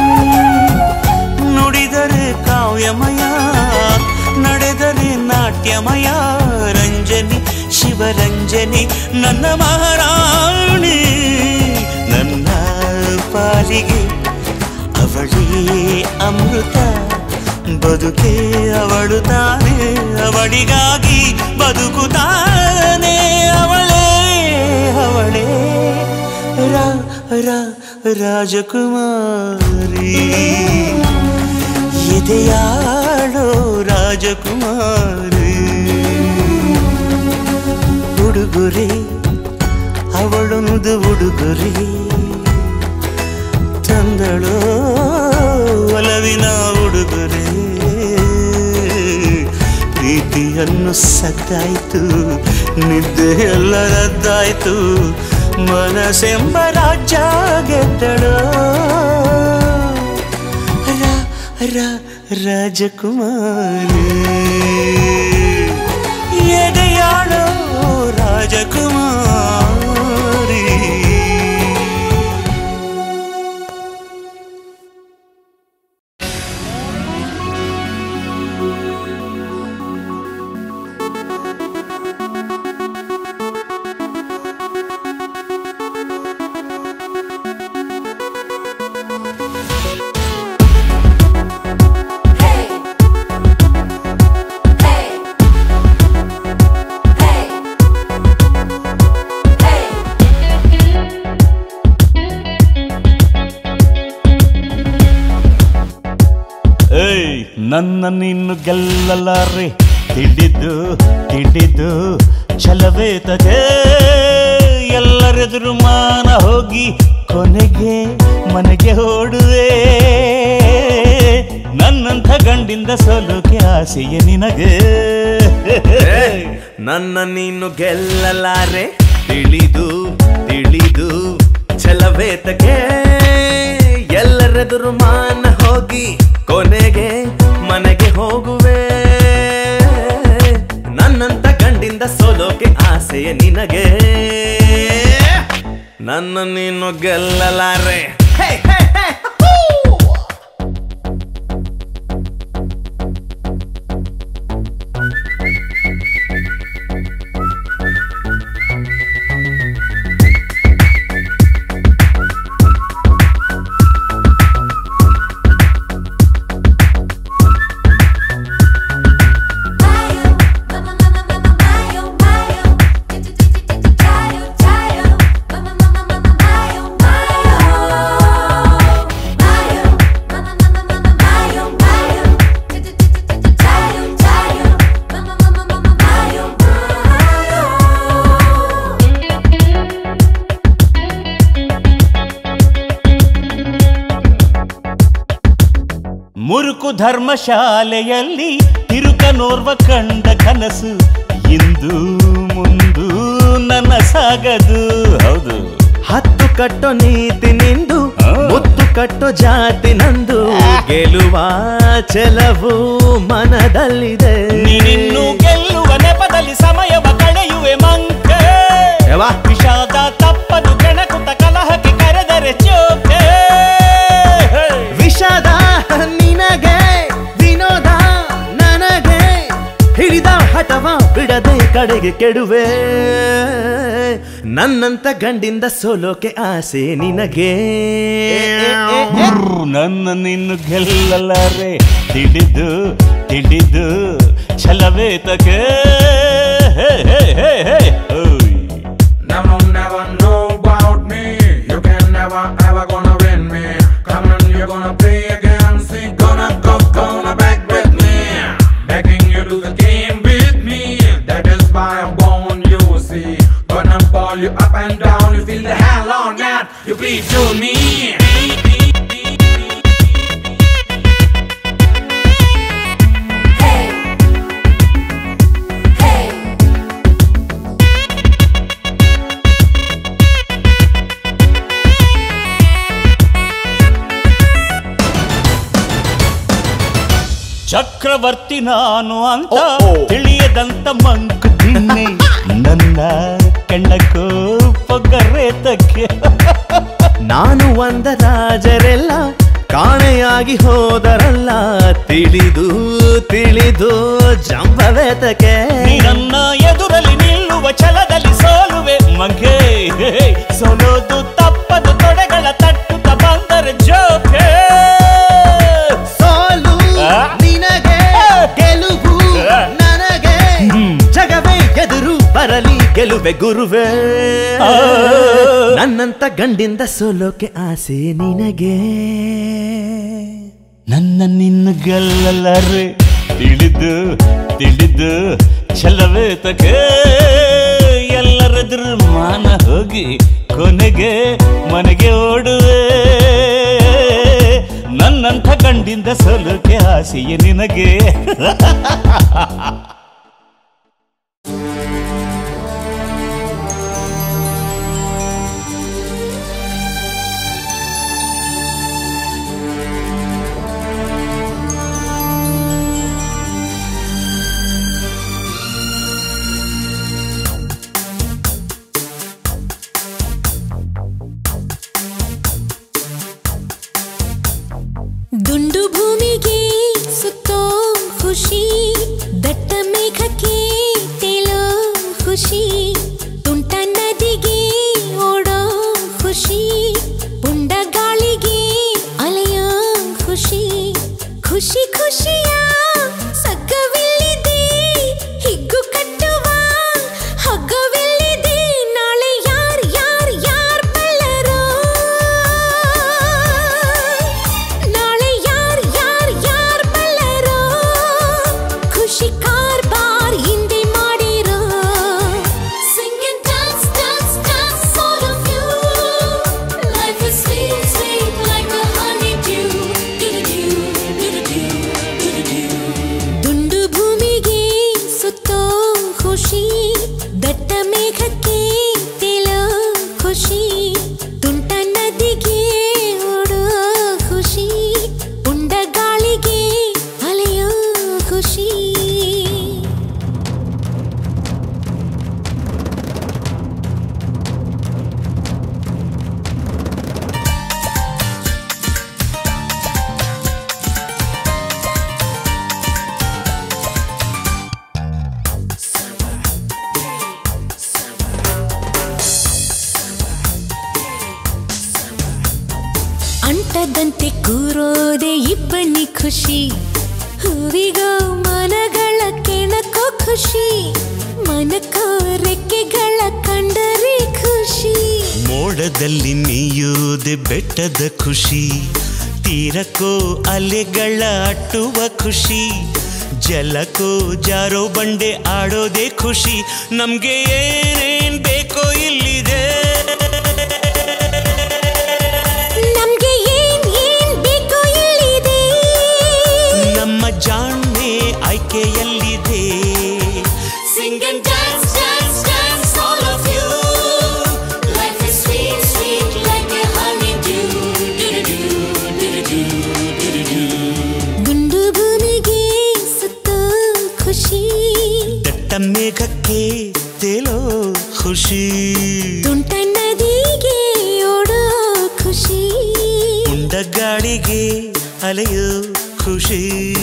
ನುಡಿದರೆ ಕಾವ್ಯಮಯ ನಡೆದರೆ ನಾಟ್ಯಮಯ ರಂಜನಿ ಶಿವರಂಜನಿ ನನ್ನ ಮಹಾರಾಣಿ ನನ್ನ ಪಾಲಿಗೆ ಅವಳೇ ಅಮೃತ ಬದುಕೆ ಅವಳು ತಾನೇ ಅವಳಿಗಾಗಿ ಬದುಕುತ್ತಾನೆ ಅವಳೇ ಅವಳೇ ರಾ ರಾ ರಾಜಕುಮಾರಿ ಎದೆಯಾಳೋ ರಾಜಕುಮಾರಿ ಉಡುಗೊರೆ ಅವಳೊಂದು ಉಡುಗೊರೆ ತಂದಳೋ ಒಲವಿನ ಉಡುಗೊರೆ ಪ್ರೀತಿಯನ್ನು ಸದ್ದಾಯ್ತು ನಿದ್ದೆ ಎಲ್ಲ ರದ್ದಾಯ್ತು ಮನಸ್ಸೆಂಬ ರಾಜ್ಯ ಗೆದ್ದಳೋ ರಾ ರಾ ರಾಜಕುಮಾರಿ ಎದೆಯಾಳೋ ರಾಜಕುಮಾರಿ Hey! Hey! Hey! Hey! ಏಯ್ ನನ್ನ ನಿನ್ನು ಗೆಲ್ಲಲಾರೆ ತಿಡಿದು ತಿಡಿದು ಛಲವೇ ತಗೆ ಎಲ್ಲರೆದುರು ಮಾನ ಹೋಗಿ ಕೊನೆಗೆ ಮನೆಗೆ ಓಡುವೆ ನನ್ನಂಥ ಗಂಡಿಂದ ಸೋಲೋಕೆ ಆಸೆಯೇ ನಿನಗೆ ನನ್ನ ನೀನು ಗೆಲ್ಲಲಾರೆ ತಿಳಿದು ತಿಳಿದು ಛಲವೇತಕ್ಕೆ ಎಲ್ಲರೆದುರು ಮಾನ ಹೋಗಿ ಕೊನೆಗೆ ಮನೆಗೆ ಹೋಗುವೆ ನನ್ನಂತ ಗಂಡಿಂದ ಸೋಲೋಕೆ ಆಸೆಯ ನಿನಗೆ ನನ್ನ ನೀನು ಗೆಲ್ಲಲಾರೆ ಹೇ, ಹೇ, ಹೇ, ಹೂ! Mayo, mama, mama, mama, Mayo, Mayo, Mayo, Mayo, mama, mama, mama, Mayo, Mayo, Mayo, mama, mama, mama, Mayo, Mayo, mama, mama, mama, Mayo, Mayo. ಮುರುಕು ಧರ್ಮಶಾಲೆಯಲ್ಲಿ ತಿರುಕನೋರ್ವ ಕಂಡ ಕನಸು ಇಂದು ಮುಂದು ನನ್ನ ಸಾಗದು ಹೌದು ಹತ್ತು ಕಟ್ಟೋ ನೀತಿ ನಿಂದು ಆ. ಮುತ್ತು ಕಟ್ಟೋ ಜಾತಿ ನಂದು ಗೆಲುವ ಚೆಲವು ಮನದಲ್ಲಿದೆ ನೀನಿನ್ನು ಗೆಲ್ಲುವ ನೆಪದಲ್ಲಿ ಸಮಯವ ಕಳೆಯುವೆ ಮಂಕೆ ಯವ್ವ. ವಿಷಾದ ತಪ್ಪದು ಕೆಣಕುತ್ತ ಕಲಹಕ್ಕೆ ಕರೆದರೆ ಚೋಕೆ ವಿಷಾದ ನಿನಗೆ ವಿನೋದ ನನಗೆ ಹಿಡಿದ ಹಠವ ಬಿಡದೆ ಕಡೆಗೆ ಕೆಡುವೆ ನನ್ನಂತ ಗಂಡಿಂದ ಸೋಲೋಕೆ ಆಸೆ ನಿನಗೆ ಬ್ರ್, ನನ್ನ ನಿನ್ನು ಗೆಲ್ಲಲಾರೆ ತಿಡಿದು ತಿಡಿದು ಛಲವೇತಕ್ಕೆ ಹೇ ಹೇ ಹೇ ಹೇ ಓಯ್. Never, never know about me. You can never ever gonna win me. Come on, you're gonna play again. See, gonna go, gonna back with me. Begging you to the game with me. That is why I'm born, you see. Gonna ball you up and down. You feel the hell on that. You please to me. Hey, hey, ಚಕ್ರವರ್ತಿ ನಾನು ಅಂತ ಓ, ಓ. ತಿಳಿಯದಂತ ಮಂಕು ತಿನ್ನೆ ನನ್ನ ಕಣ್ಣ ಕಣ್ಣಕ್ಕೂ ಪೊಗರೆ ತಕ್ಕೆ ನಾನು ಒಂದ ರಾಜರೆಲ್ಲ ಕಾಣೆಯಾಗಿ ಹೋದರಲ್ಲ ತಿಳಿದು ತಿಳಿದು ಜಂಬವೇತಕ್ಕೆ ನೀ ನನ್ನ ಎದುರಲ್ಲಿ ನಿಲ್ಲುವ ಛಲದಲ್ಲಿ ಸೋಲುವೆ ಮಂಗೆ ಸೋಲೋದು ತಪ್ಪದು ತೊಡೆಗಳ ತಟ್ಟುತ್ತ ಬಂದರೆ ಜೋಕೆ ಸೋಲು ಆ? ನಿನಗೆ ಗೆಲುವು ಆ? ನನಗೆ ಹ್ಮ್. ಜಗವೇ ಎದುರು ಬರಲಿ ಗೆಲುವೆ ಗುರುವೇ ಆ. ನನ್ನಂತ ಗಂಡಿಂದ ಸೋಲೋಕೆ ಆಸೆ ನಿನಗೆ ನನ್ನ ನಿನ್ನ ಗೆಲ್ಲಲಾರೆ ತಿಳಿದು ತಿಳಿದು ಛಲವೇ ತಕೆ ಎಲ್ಲರೆದುರು ಮಾನ ಹೋಗಿ ಕೊನೆಗೆ ಮನೆಗೆ ಓಡುವೆ ನನ್ನಂಥ ಗಂಡಿಂದ ಸೋಲೋಕೆ ಆಸೆಯೇ ನಿನಗೆ ದುಂಡು ಭೂಮಿಗೆ ಸುತ್ತೋ ಖುಷಿ ದಟ್ಟ ಮೇಘಕ್ಕೆ ತೇಲೋ ಖುಷಿ ತುಂಟ ನದಿಗೆ ಓಡೋ ಖುಷಿ ಪುಂಡ ಗಾಳಿಗೆ ಅಲೆಯೋ ಖುಷಿ ಖುಷಿ ಖುಷಿಯ ಸಗ್ಗವಿಲ್ಲಿದೆ ಹಿಗ್ಗು ಕಟ್ಟುವ ಹಗ್ಗವಿಲ್ಲಿದೆ ನಾಳೆ ಯಾರ್ ಯಾರ್ ಯಾರ್ ಬಲ್ಲರೋ ನಾಳೆ ಯಾರ್ ಯಾರ್ ಯಾರ್ ಬಲ್ಲರೋ ಖುಷಿ ಕಾರ್ಬಾರ್ ಹಿಂದೆ ಮಾಡಿರೋ Sing and dance, dance, dance, all of you. Life is sweet, sweet like a honeydew. Do-do-do, do-do-do, do-do-do. ದುಂಡು ಭೂಮಿಗೆ ಸುತ್ತೋ ಖುಷಿ ದಟ್ಟ ಮೇಘಕ್ಕೆ ತೇಲೋ ಖುಷಿ ತುಂಟ ನದಿಗೆ ಓಡೋ ಖುಷಿ ಉಂಡ ಗಾಳಿಗೆ ಅಲೆಯೋ ಖುಷಿ ಅಂಟದಂತೆ ಕೂರೋದೆ ಇಬ್ಬನಿ ಖುಷಿ ಹೂವಿಗೋ ಮನಗಳ ಕೆಣಕೋ ಖುಷಿ ಮನಕೋ ರೆಕ್ಕೆಗಳ ಕಂಡರೆ ಖುಷಿ ಮೋಡದಲ್ಲಿ ನೀಯೋದೆ ಬೆಟ್ಟದ ಖುಷಿ ತೀರಕ್ಕೋ ಅಲೆಗಳ ಅಟ್ಟುವ ಖುಷಿ ಜಲಕ್ಕೋ ಜಾರೋ ಬಂಡೆ ಆಡೋದೇ ಖುಷಿ ನಮ್ಗೆ ಏನೇನ್ ಬೇಕೋ ಇಲ್ಲಿದೆ ನಮ್ಗೆ ಏನ್ ಏನ್ ಬೇಕೋ ಇಲ್ಲಿದೆ ನಮ್ಮ ಜಾಣ್ಮೆ ಆಯ್ಕೆಯಲ್ಲಿದೆ Sing and dance, dance, dance, all of you. Life is sweet, sweet like a honeydew. Do-do-do, do-do-do, do-do-do. ದುಂಡು ಭೂಮಿಗೆ ಸುತ್ತೋ ಖುಷಿ ದಟ್ಟ ಮೇಘಕ್ಕೆ ತೇಲೋ ಖುಷಿ ತುಂಟ ನದಿಗೆ ಓಡೋ ಖುಷಿ ಉಂಡ ಗಾಳಿಗೆ ಅಲೆಯೋ ಖುಷಿ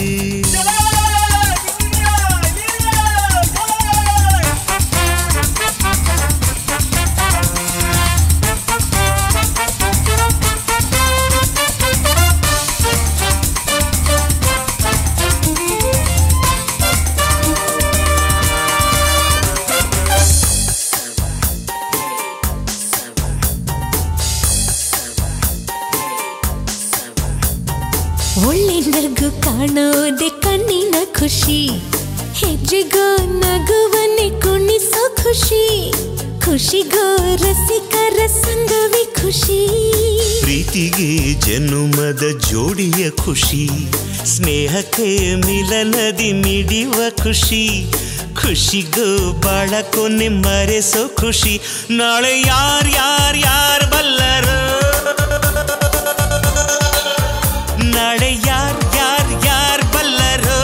ಒಳ್ಳೆ ನಗು ಕಾಣೋದೆ ಕಣ್ಣಿನ ಖುಷಿ ಹೆಜ್ಜೆಗೋ ನಗುವನ್ನೇ ಕುಣಿಸೋ ಖುಷಿ ಖುಷಿಗೋ ರಸಿಕರ ಸಂಗವೇ ಖುಷಿ ಪ್ರೀತಿಗೆ ಜನುಮದ ಜೋಡಿಯ ಖುಷಿ ಸ್ನೇಹಕ್ಕೆ ಮಿಲನದಿ ಮಿಡಿಯುವ ಖುಷಿ ಖುಷಿಗೂ ಬಾಳ ಕೊನೆ ಮರೆಸೋ ಖುಷಿ ನಾಳೆ ಯಾರ್ ಯಾರ್ ಯಾರ್ ಬಲ್ಲರು ನಾಳೆ ಯಾರ್ ಯಾರ್ ಯಾರ್ ಬಲ್ಲರು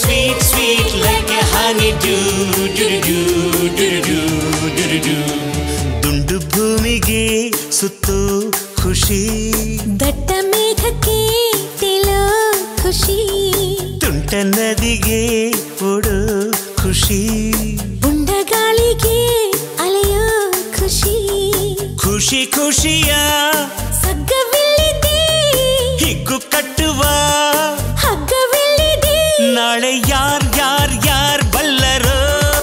sweet, sweet like a honeydew. Do-do-do, do-do-do, do-do-do. ದುಂಡು ಭೂಮಿಗೆ ಸುತ್ತು ಖುಷಿ ದಟ್ಟ ಮೇಘಕ್ಕೆ ತಿಲೋ ಖುಷಿ ತುಂಟ ನದಿಗೆ ಓಡು ಖುಷಿ ಉಂಡ ಗಾಳಿಗೆ ಅಲೆಯೋ ಖುಷಿ ಖುಷಿ ಖುಷಿಯ ಸಗ್ಗವಿಲ್ಲಿದೆ ಹಿಗ್ಗು ಕಟ್ಟುವ ಹಗ್ಗವಿಲ್ಲಿದೆ ನಾಳೆ ಯಾರ್ ಯಾರ್ ಯಾರ್ ಬಲ್ಲರೋ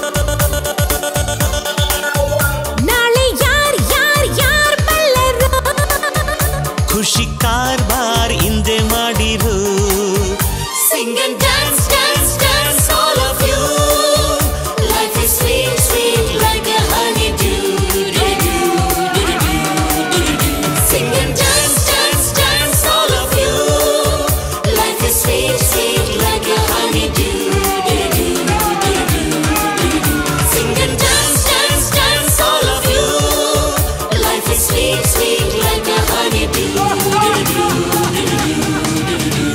ನಾಳೆ ಯಾರ್ ಯಾರ್ ಯಾರ್ ಬಲ್ಲರೋ ಖುಷಿ ಕಾರ್ಬಾರ್ ಹಿಂದೆ ಮಾಡಿರು Sing and dance, dance, dance, all of you. Life is sweet, sweet like a honeydew. Do-do-do, do-do-do, do-do-do. Sing and dance, dance, dance, all of you. Life is sweet, sweet like a honeydew. Do-do-do, do-do-do, do-do-do. Sing and dance, dance, dance, all of you. Life is sweet, sweet like a honeydew. Do-do-do, do-do-do.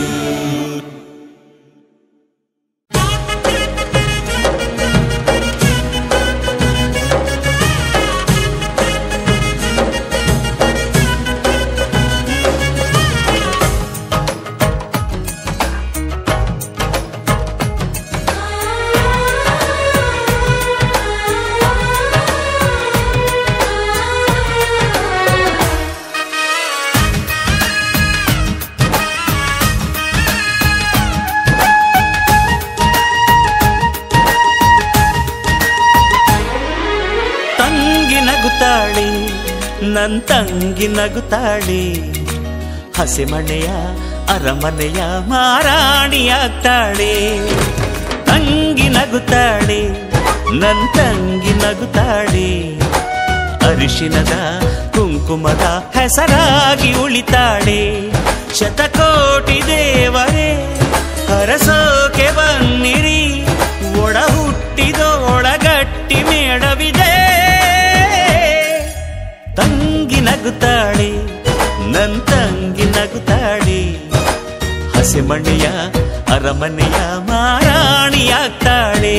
ತಂಗಿ ನಗುತ್ತಾಳೆ ನನ್ ತಂಗಿ ನಗುತ್ತಾಳೆ ಹಸಿಮಣೆಯ ಅರಮನೆಯ ಮಾರಾಣಿಯಾಗ್ತಾಳೆ ತಂಗಿ ನಗುತ್ತಾಳೆ ನನ್ ತಂಗಿ ನಗುತ್ತಾಳೆ ಅರಿಶಿನದ ಕುಂಕುಮದ ಹೆಸರಾಗಿ ಉಳಿತಾಳೆ ಶತಕೋಟಿ ದೇವರೇ ಹರಸೋಕೆ ಬನ್ನಿರಿ ಒಡ ಹುಟ್ಟಿದೊಳಗಟ್ಟಿ ಮೇಡವಿದೆ ತಂಗಿ ನಗುತ್ತಾಳೆ ನನ್ ತಂಗಿ ನಗುತ್ತಾಳೆ ಹಸಿಮಣೆಯ ಅರಮನೆಯ ಮಾರಾಣಿಯಾಗ್ತಾಳೆ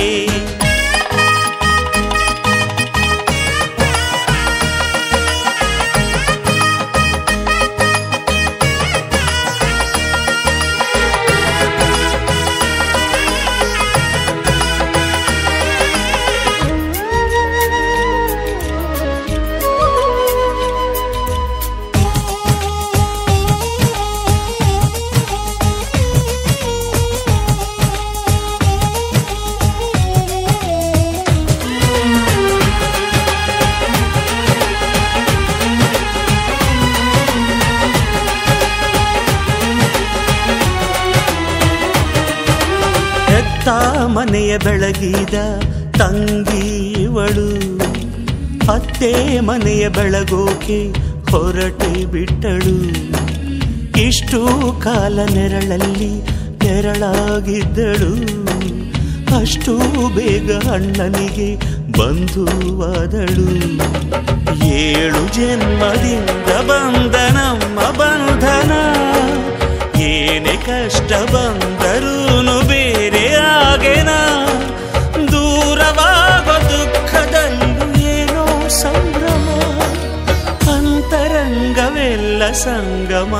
ಹೆತ್ತ ಮನೆಯ ಬೆಳಗಿದ ತಂಗಿವಳು ಅತ್ತೆ ಮನೆಯ ಬೆಳಗೋಕೆ ಹೊರಟೆ ಬಿಟ್ಟಳು ಇಷ್ಟು ಕಾಲ ನೆರಳಲ್ಲಿ ನೆರಳಾಗಿದ್ದಳು ಅಷ್ಟು ಬೇಗ ಅಣ್ಣನಿಗೆ ಬಂಧುವಾದಳು ಏಳು ಜನ್ಮದಿಂದ ಬಂದ ನಮ್ಮ ಬಂಧನ ಏನೇ ಕಷ್ಟ ಬಂದರೂ ಬೇರೆ ಆಗೇನ ದೂರವಾಗೋ ದುಃಖದಲ್ಲೂ ಏನೋ ಸಂಭ್ರಮ ಅಂತರಂಗವೆಲ್ಲ ಸಂಗಮ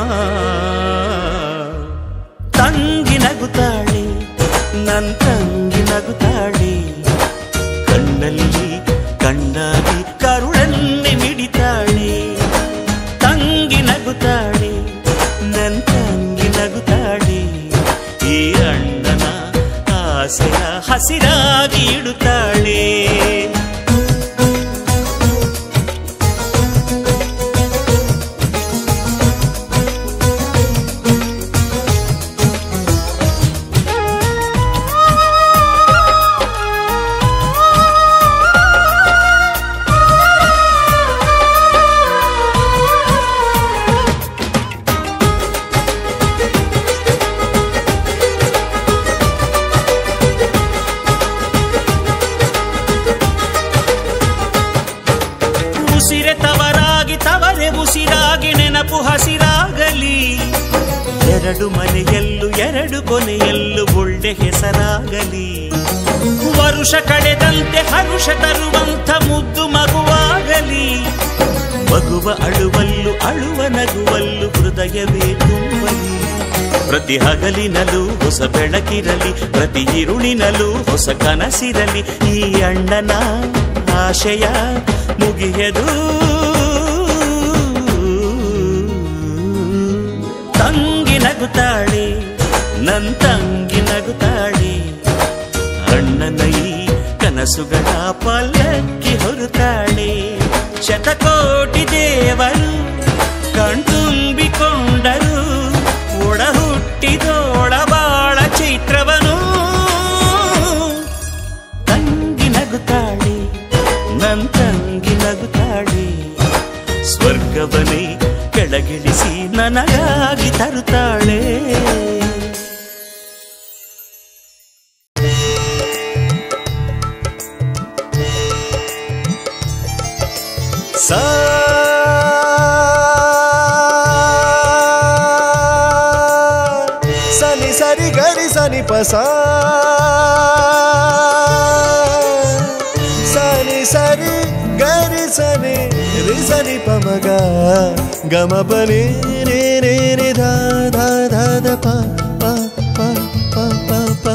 ತಂಗಿ ನಗುತ್ತಾಳೆ ನನ್ ತಂಗಿ ನಗುತ್ತಾಳೆ ಕಣ್ಣಲ್ಲಿ ಕಣ್ಣಾಗಿ ಕರುಳನ್ನೇ ಮಿಡಿತಾಳೆ ತಂಗಿ ನಗುತ್ತಾಳೆ ನನ್ ತಂಗಿ ನಗುತ್ತಾಳೆ ಈ ಅಣ್ಣನ ಆಸೆಯ ಹಸಿರಾಗಿ ಇಡುತ್ತಾಳೆ ಉಸಿರೆ ತವರಾಗಿ ತವರೆ ಉಸಿರಾಗಿ ನೆನಪು ಹಸಿರಾಗಲಿ ಎರಡು ಮನೆಯಲ್ಲೂ ಎರಡು ಕೊನೆಯಲ್ಲೂ ಒಳ್ಳೆ ಹೆಸರಾಗಲಿ ವರುಷ ಕಳೆದಂತೆ ಹರುಷ ತರುವಂಥ ಮುದ್ದು ಮಗುವಾಗಲಿ ಮಗುವ ಅಳುವಲ್ಲು ಅಳುವ ನಗುವಲ್ಲು ಹೃದಯವೇ ತುಂಬಲಿ ಪ್ರತಿ ಹಗಲಿನಲ್ಲೂ ಹೊಸ ಬೆಳಕಿರಲಿ ಪ್ರತಿ ಇರುಳಿನಲ್ಲೂ ಹೊಸ ಕನಸಿರಲಿ ಈ ಅಣ್ಣನ ಆಶಯ ಮುಗಿಯದು ತಂಗಿ ನಗುತ್ತಾಳೆ ನನ್ ತಂಗಿ ನಗುತ್ತಾಳೆ ಅಣ್ಣನ ಈ ಕನಸುಗಳ ಪಲ್ಲಕ್ಕಿ ಹೊರುತ್ತಾಳೆ ಶತಕೋಟಿ ದೇವರು ಕಣ್ತುಂಬಿಕೊಂಡರು ಒಡ ಹುಟ್ಟಿದೋಳ ಬಾಳ ಚೈತ್ರವನು ತಂಗಿ ನಗುತ್ತಾಳೆ ನನ್ ತಂಗಿ ನಗುತ್ತಾಳೆ ಸ್ವರ್ಗವನೇ ಕೆಳಗಿಳಿಸಿ ನನಗಾಗಿ ತರುತ್ತಾಳೆ ಸಾ ಸನಿ ಸರಿ ಗರಿ ಸನಿ ಪಸ ಸನಿ ಸರಿ ಗರಿ ಸನಿ ರಿ ಸನಿ ಪಮಗ ಗಮ ಬನಿ ರೇ ರೇ ರೇ ಧ ಧ ಧ ಧ ಪ ಪ ಪ ಪ ಪ ಪ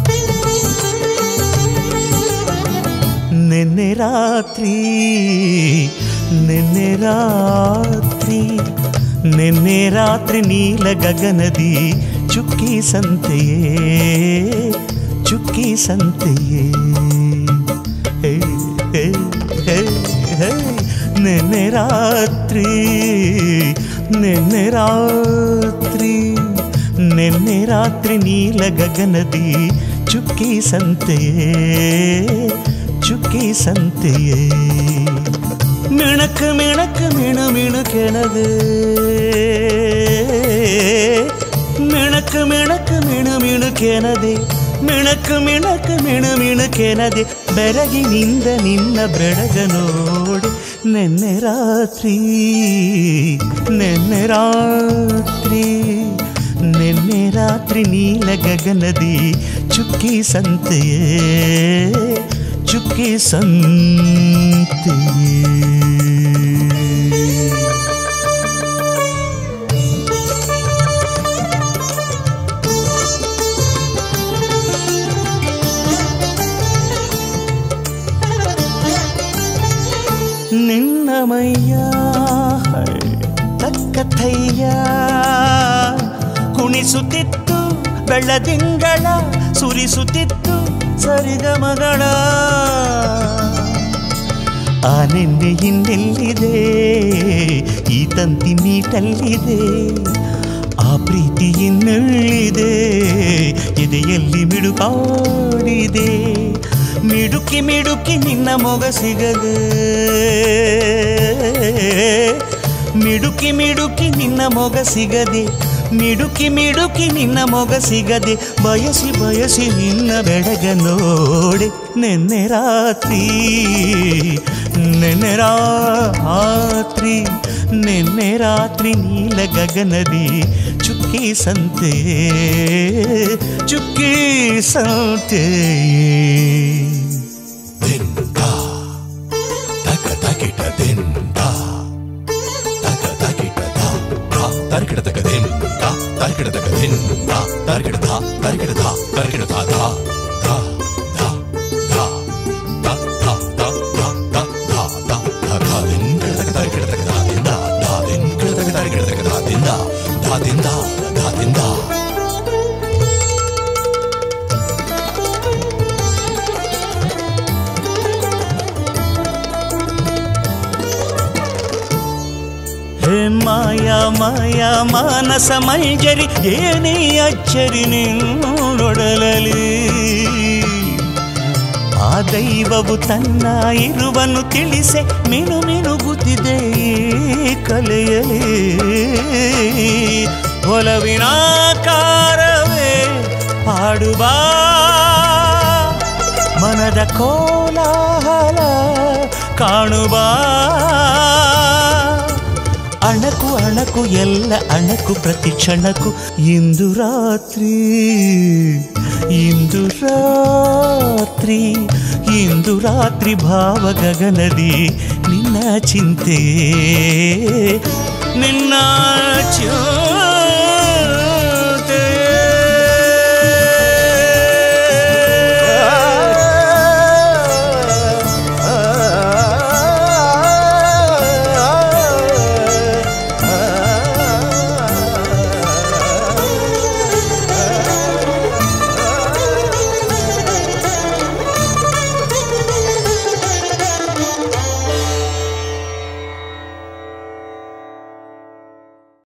ನಿನ್ನೆ ರಾತ್ರಿ ನಿನ್ನೆ ರಾತ್ರಿ ನಿನ್ನೆ ರಾತ್ರಿ ನೀಲ ಗಗನದಿ ಚುಕ್ಕಿ ಸಂತೆಯೇ ಚುಕ್ಕಿ ಸಂತೆಯೇ ಹೇ, ಹೇ, ಹೇ, ಹೇ. ನಿನ್ನೆ ರಾತ್ರಿ ನಿನ್ನೆ ರಾತ್ರಿ ನಿನ್ನೆ ರಾತ್ರಿ ನೀಲ ಗಗನದಿ ಚುಕ್ಕಿ ಸಂತೆಯೇ ಚುಕ್ಕಿ ಸಂತೆಯೇ மிணக்கு மிணக்கு மிணு மிணுக்கெனது மிணக்கு மிணக்கு மிணு மிணுக்கெனದೆ ಮಿಣಕು ಮಿಣಕು ಮಿಣು ಮಿಣುಕೆನದೆ ಬೆರಗಿನಿಂದ ನಿನ್ನ ಬೆಳಗ ನೋಡಿ ನೆನ್ನೆ ರಾತ್ರಿ ನೆನ್ನೆ ರಾತ್ರಿ ನೆನ್ನೆ ರಾತ್ರಿ ನೀಲ ಗಗನದಿ ಚುಕ್ಕಿ ಸಂತೆಯೇ ಚುಕ್ಕಿ ಸಂತೆಯೇ ನಿನ್ನ ಮೈಯ ತಕ್ಕಥಯ್ಯ ಕುಣಿಸುತ್ತಿತ್ತು ಬೆಳ್ಳದಿಂಗಳ ಸುರಿಸುತ್ತಿತ್ತು ಸರಿಗಮಗಳ ಆ ನಿನ್ನೆ ಇನ್ನೆಲ್ಲಿದೆ ಈ ತಂತಿ ಮೀಟಲ್ಲಿದೆ ಆ ಪ್ರೀತಿ ಇನ್ನೆಲ್ಲಿದೆ ಎದೆಯಲ್ಲಿ ಮಿಡುಕಾಡಿದೆ ಮಿಡುಕಿ ಮಿಡುಕಿ ನಿನ್ನ ಮೊಗ ಸಿಗದೆ ಮಿಡುಕಿ ಮಿಡುಕಿ ನಿನ್ನ ಮೊಗ ಸಿಗದೆ ಮಿಡುಕಿ ಮಿಡುಕಿ ನಿನ್ನ ಮೊಗ ಸಿಗದೆ ಬಯಸಿ ಬಯಸಿ ನಿನ್ನ ಬೆಳಗ ನೋಡೆ ನೆನ್ನೆ ರಾತ್ರಿ ನೆನ್ನೆ ರಾತ್ರಿ ನೆನ್ನೆ ರಾತ್ರಿ ನೀಲ ಗಗನದಿ ಚುಕ್ಕಿ ಸಂತೆ ಚುಕ್ಕಿ ಸಂತೆ ಹೇ ಮಾಯಾ ಮಾಯಾ ಮಾನಸ ಮಂಜರಿ ಏನೇ ಅಚ್ಚರಿ ನಿನ್ನೊಡಲಲಿ ಆ ದೈವವು ತನ್ನ ಇರುವನ್ನು ತಿಳಿಸೆ ಮಿನು ಮಿನುಗುತ್ತಿದೆ ಈ ಕಲೆಯಲಿ ಒಲವಿನ ಕಾರವೇ ಹಾಡುವ ಮನದ ಕೋಲಾಹಲ ಕಾಣುವ ಅಣಕು ಅಣಕು ಎಲ್ಲ ಅಣಕು ಪ್ರತಿ ಕ್ಷಣಕ್ಕೂ ಇಂದು ರಾತ್ರಿ ಇಂದು ರಾತ್ರಿ ಇಂದು ರಾತ್ರಿ ಭಾವ ಗಗನದಿ ನಿನ್ನ ಚಿಂತೆ ನಿನ್ನ ಚಿಂತೆ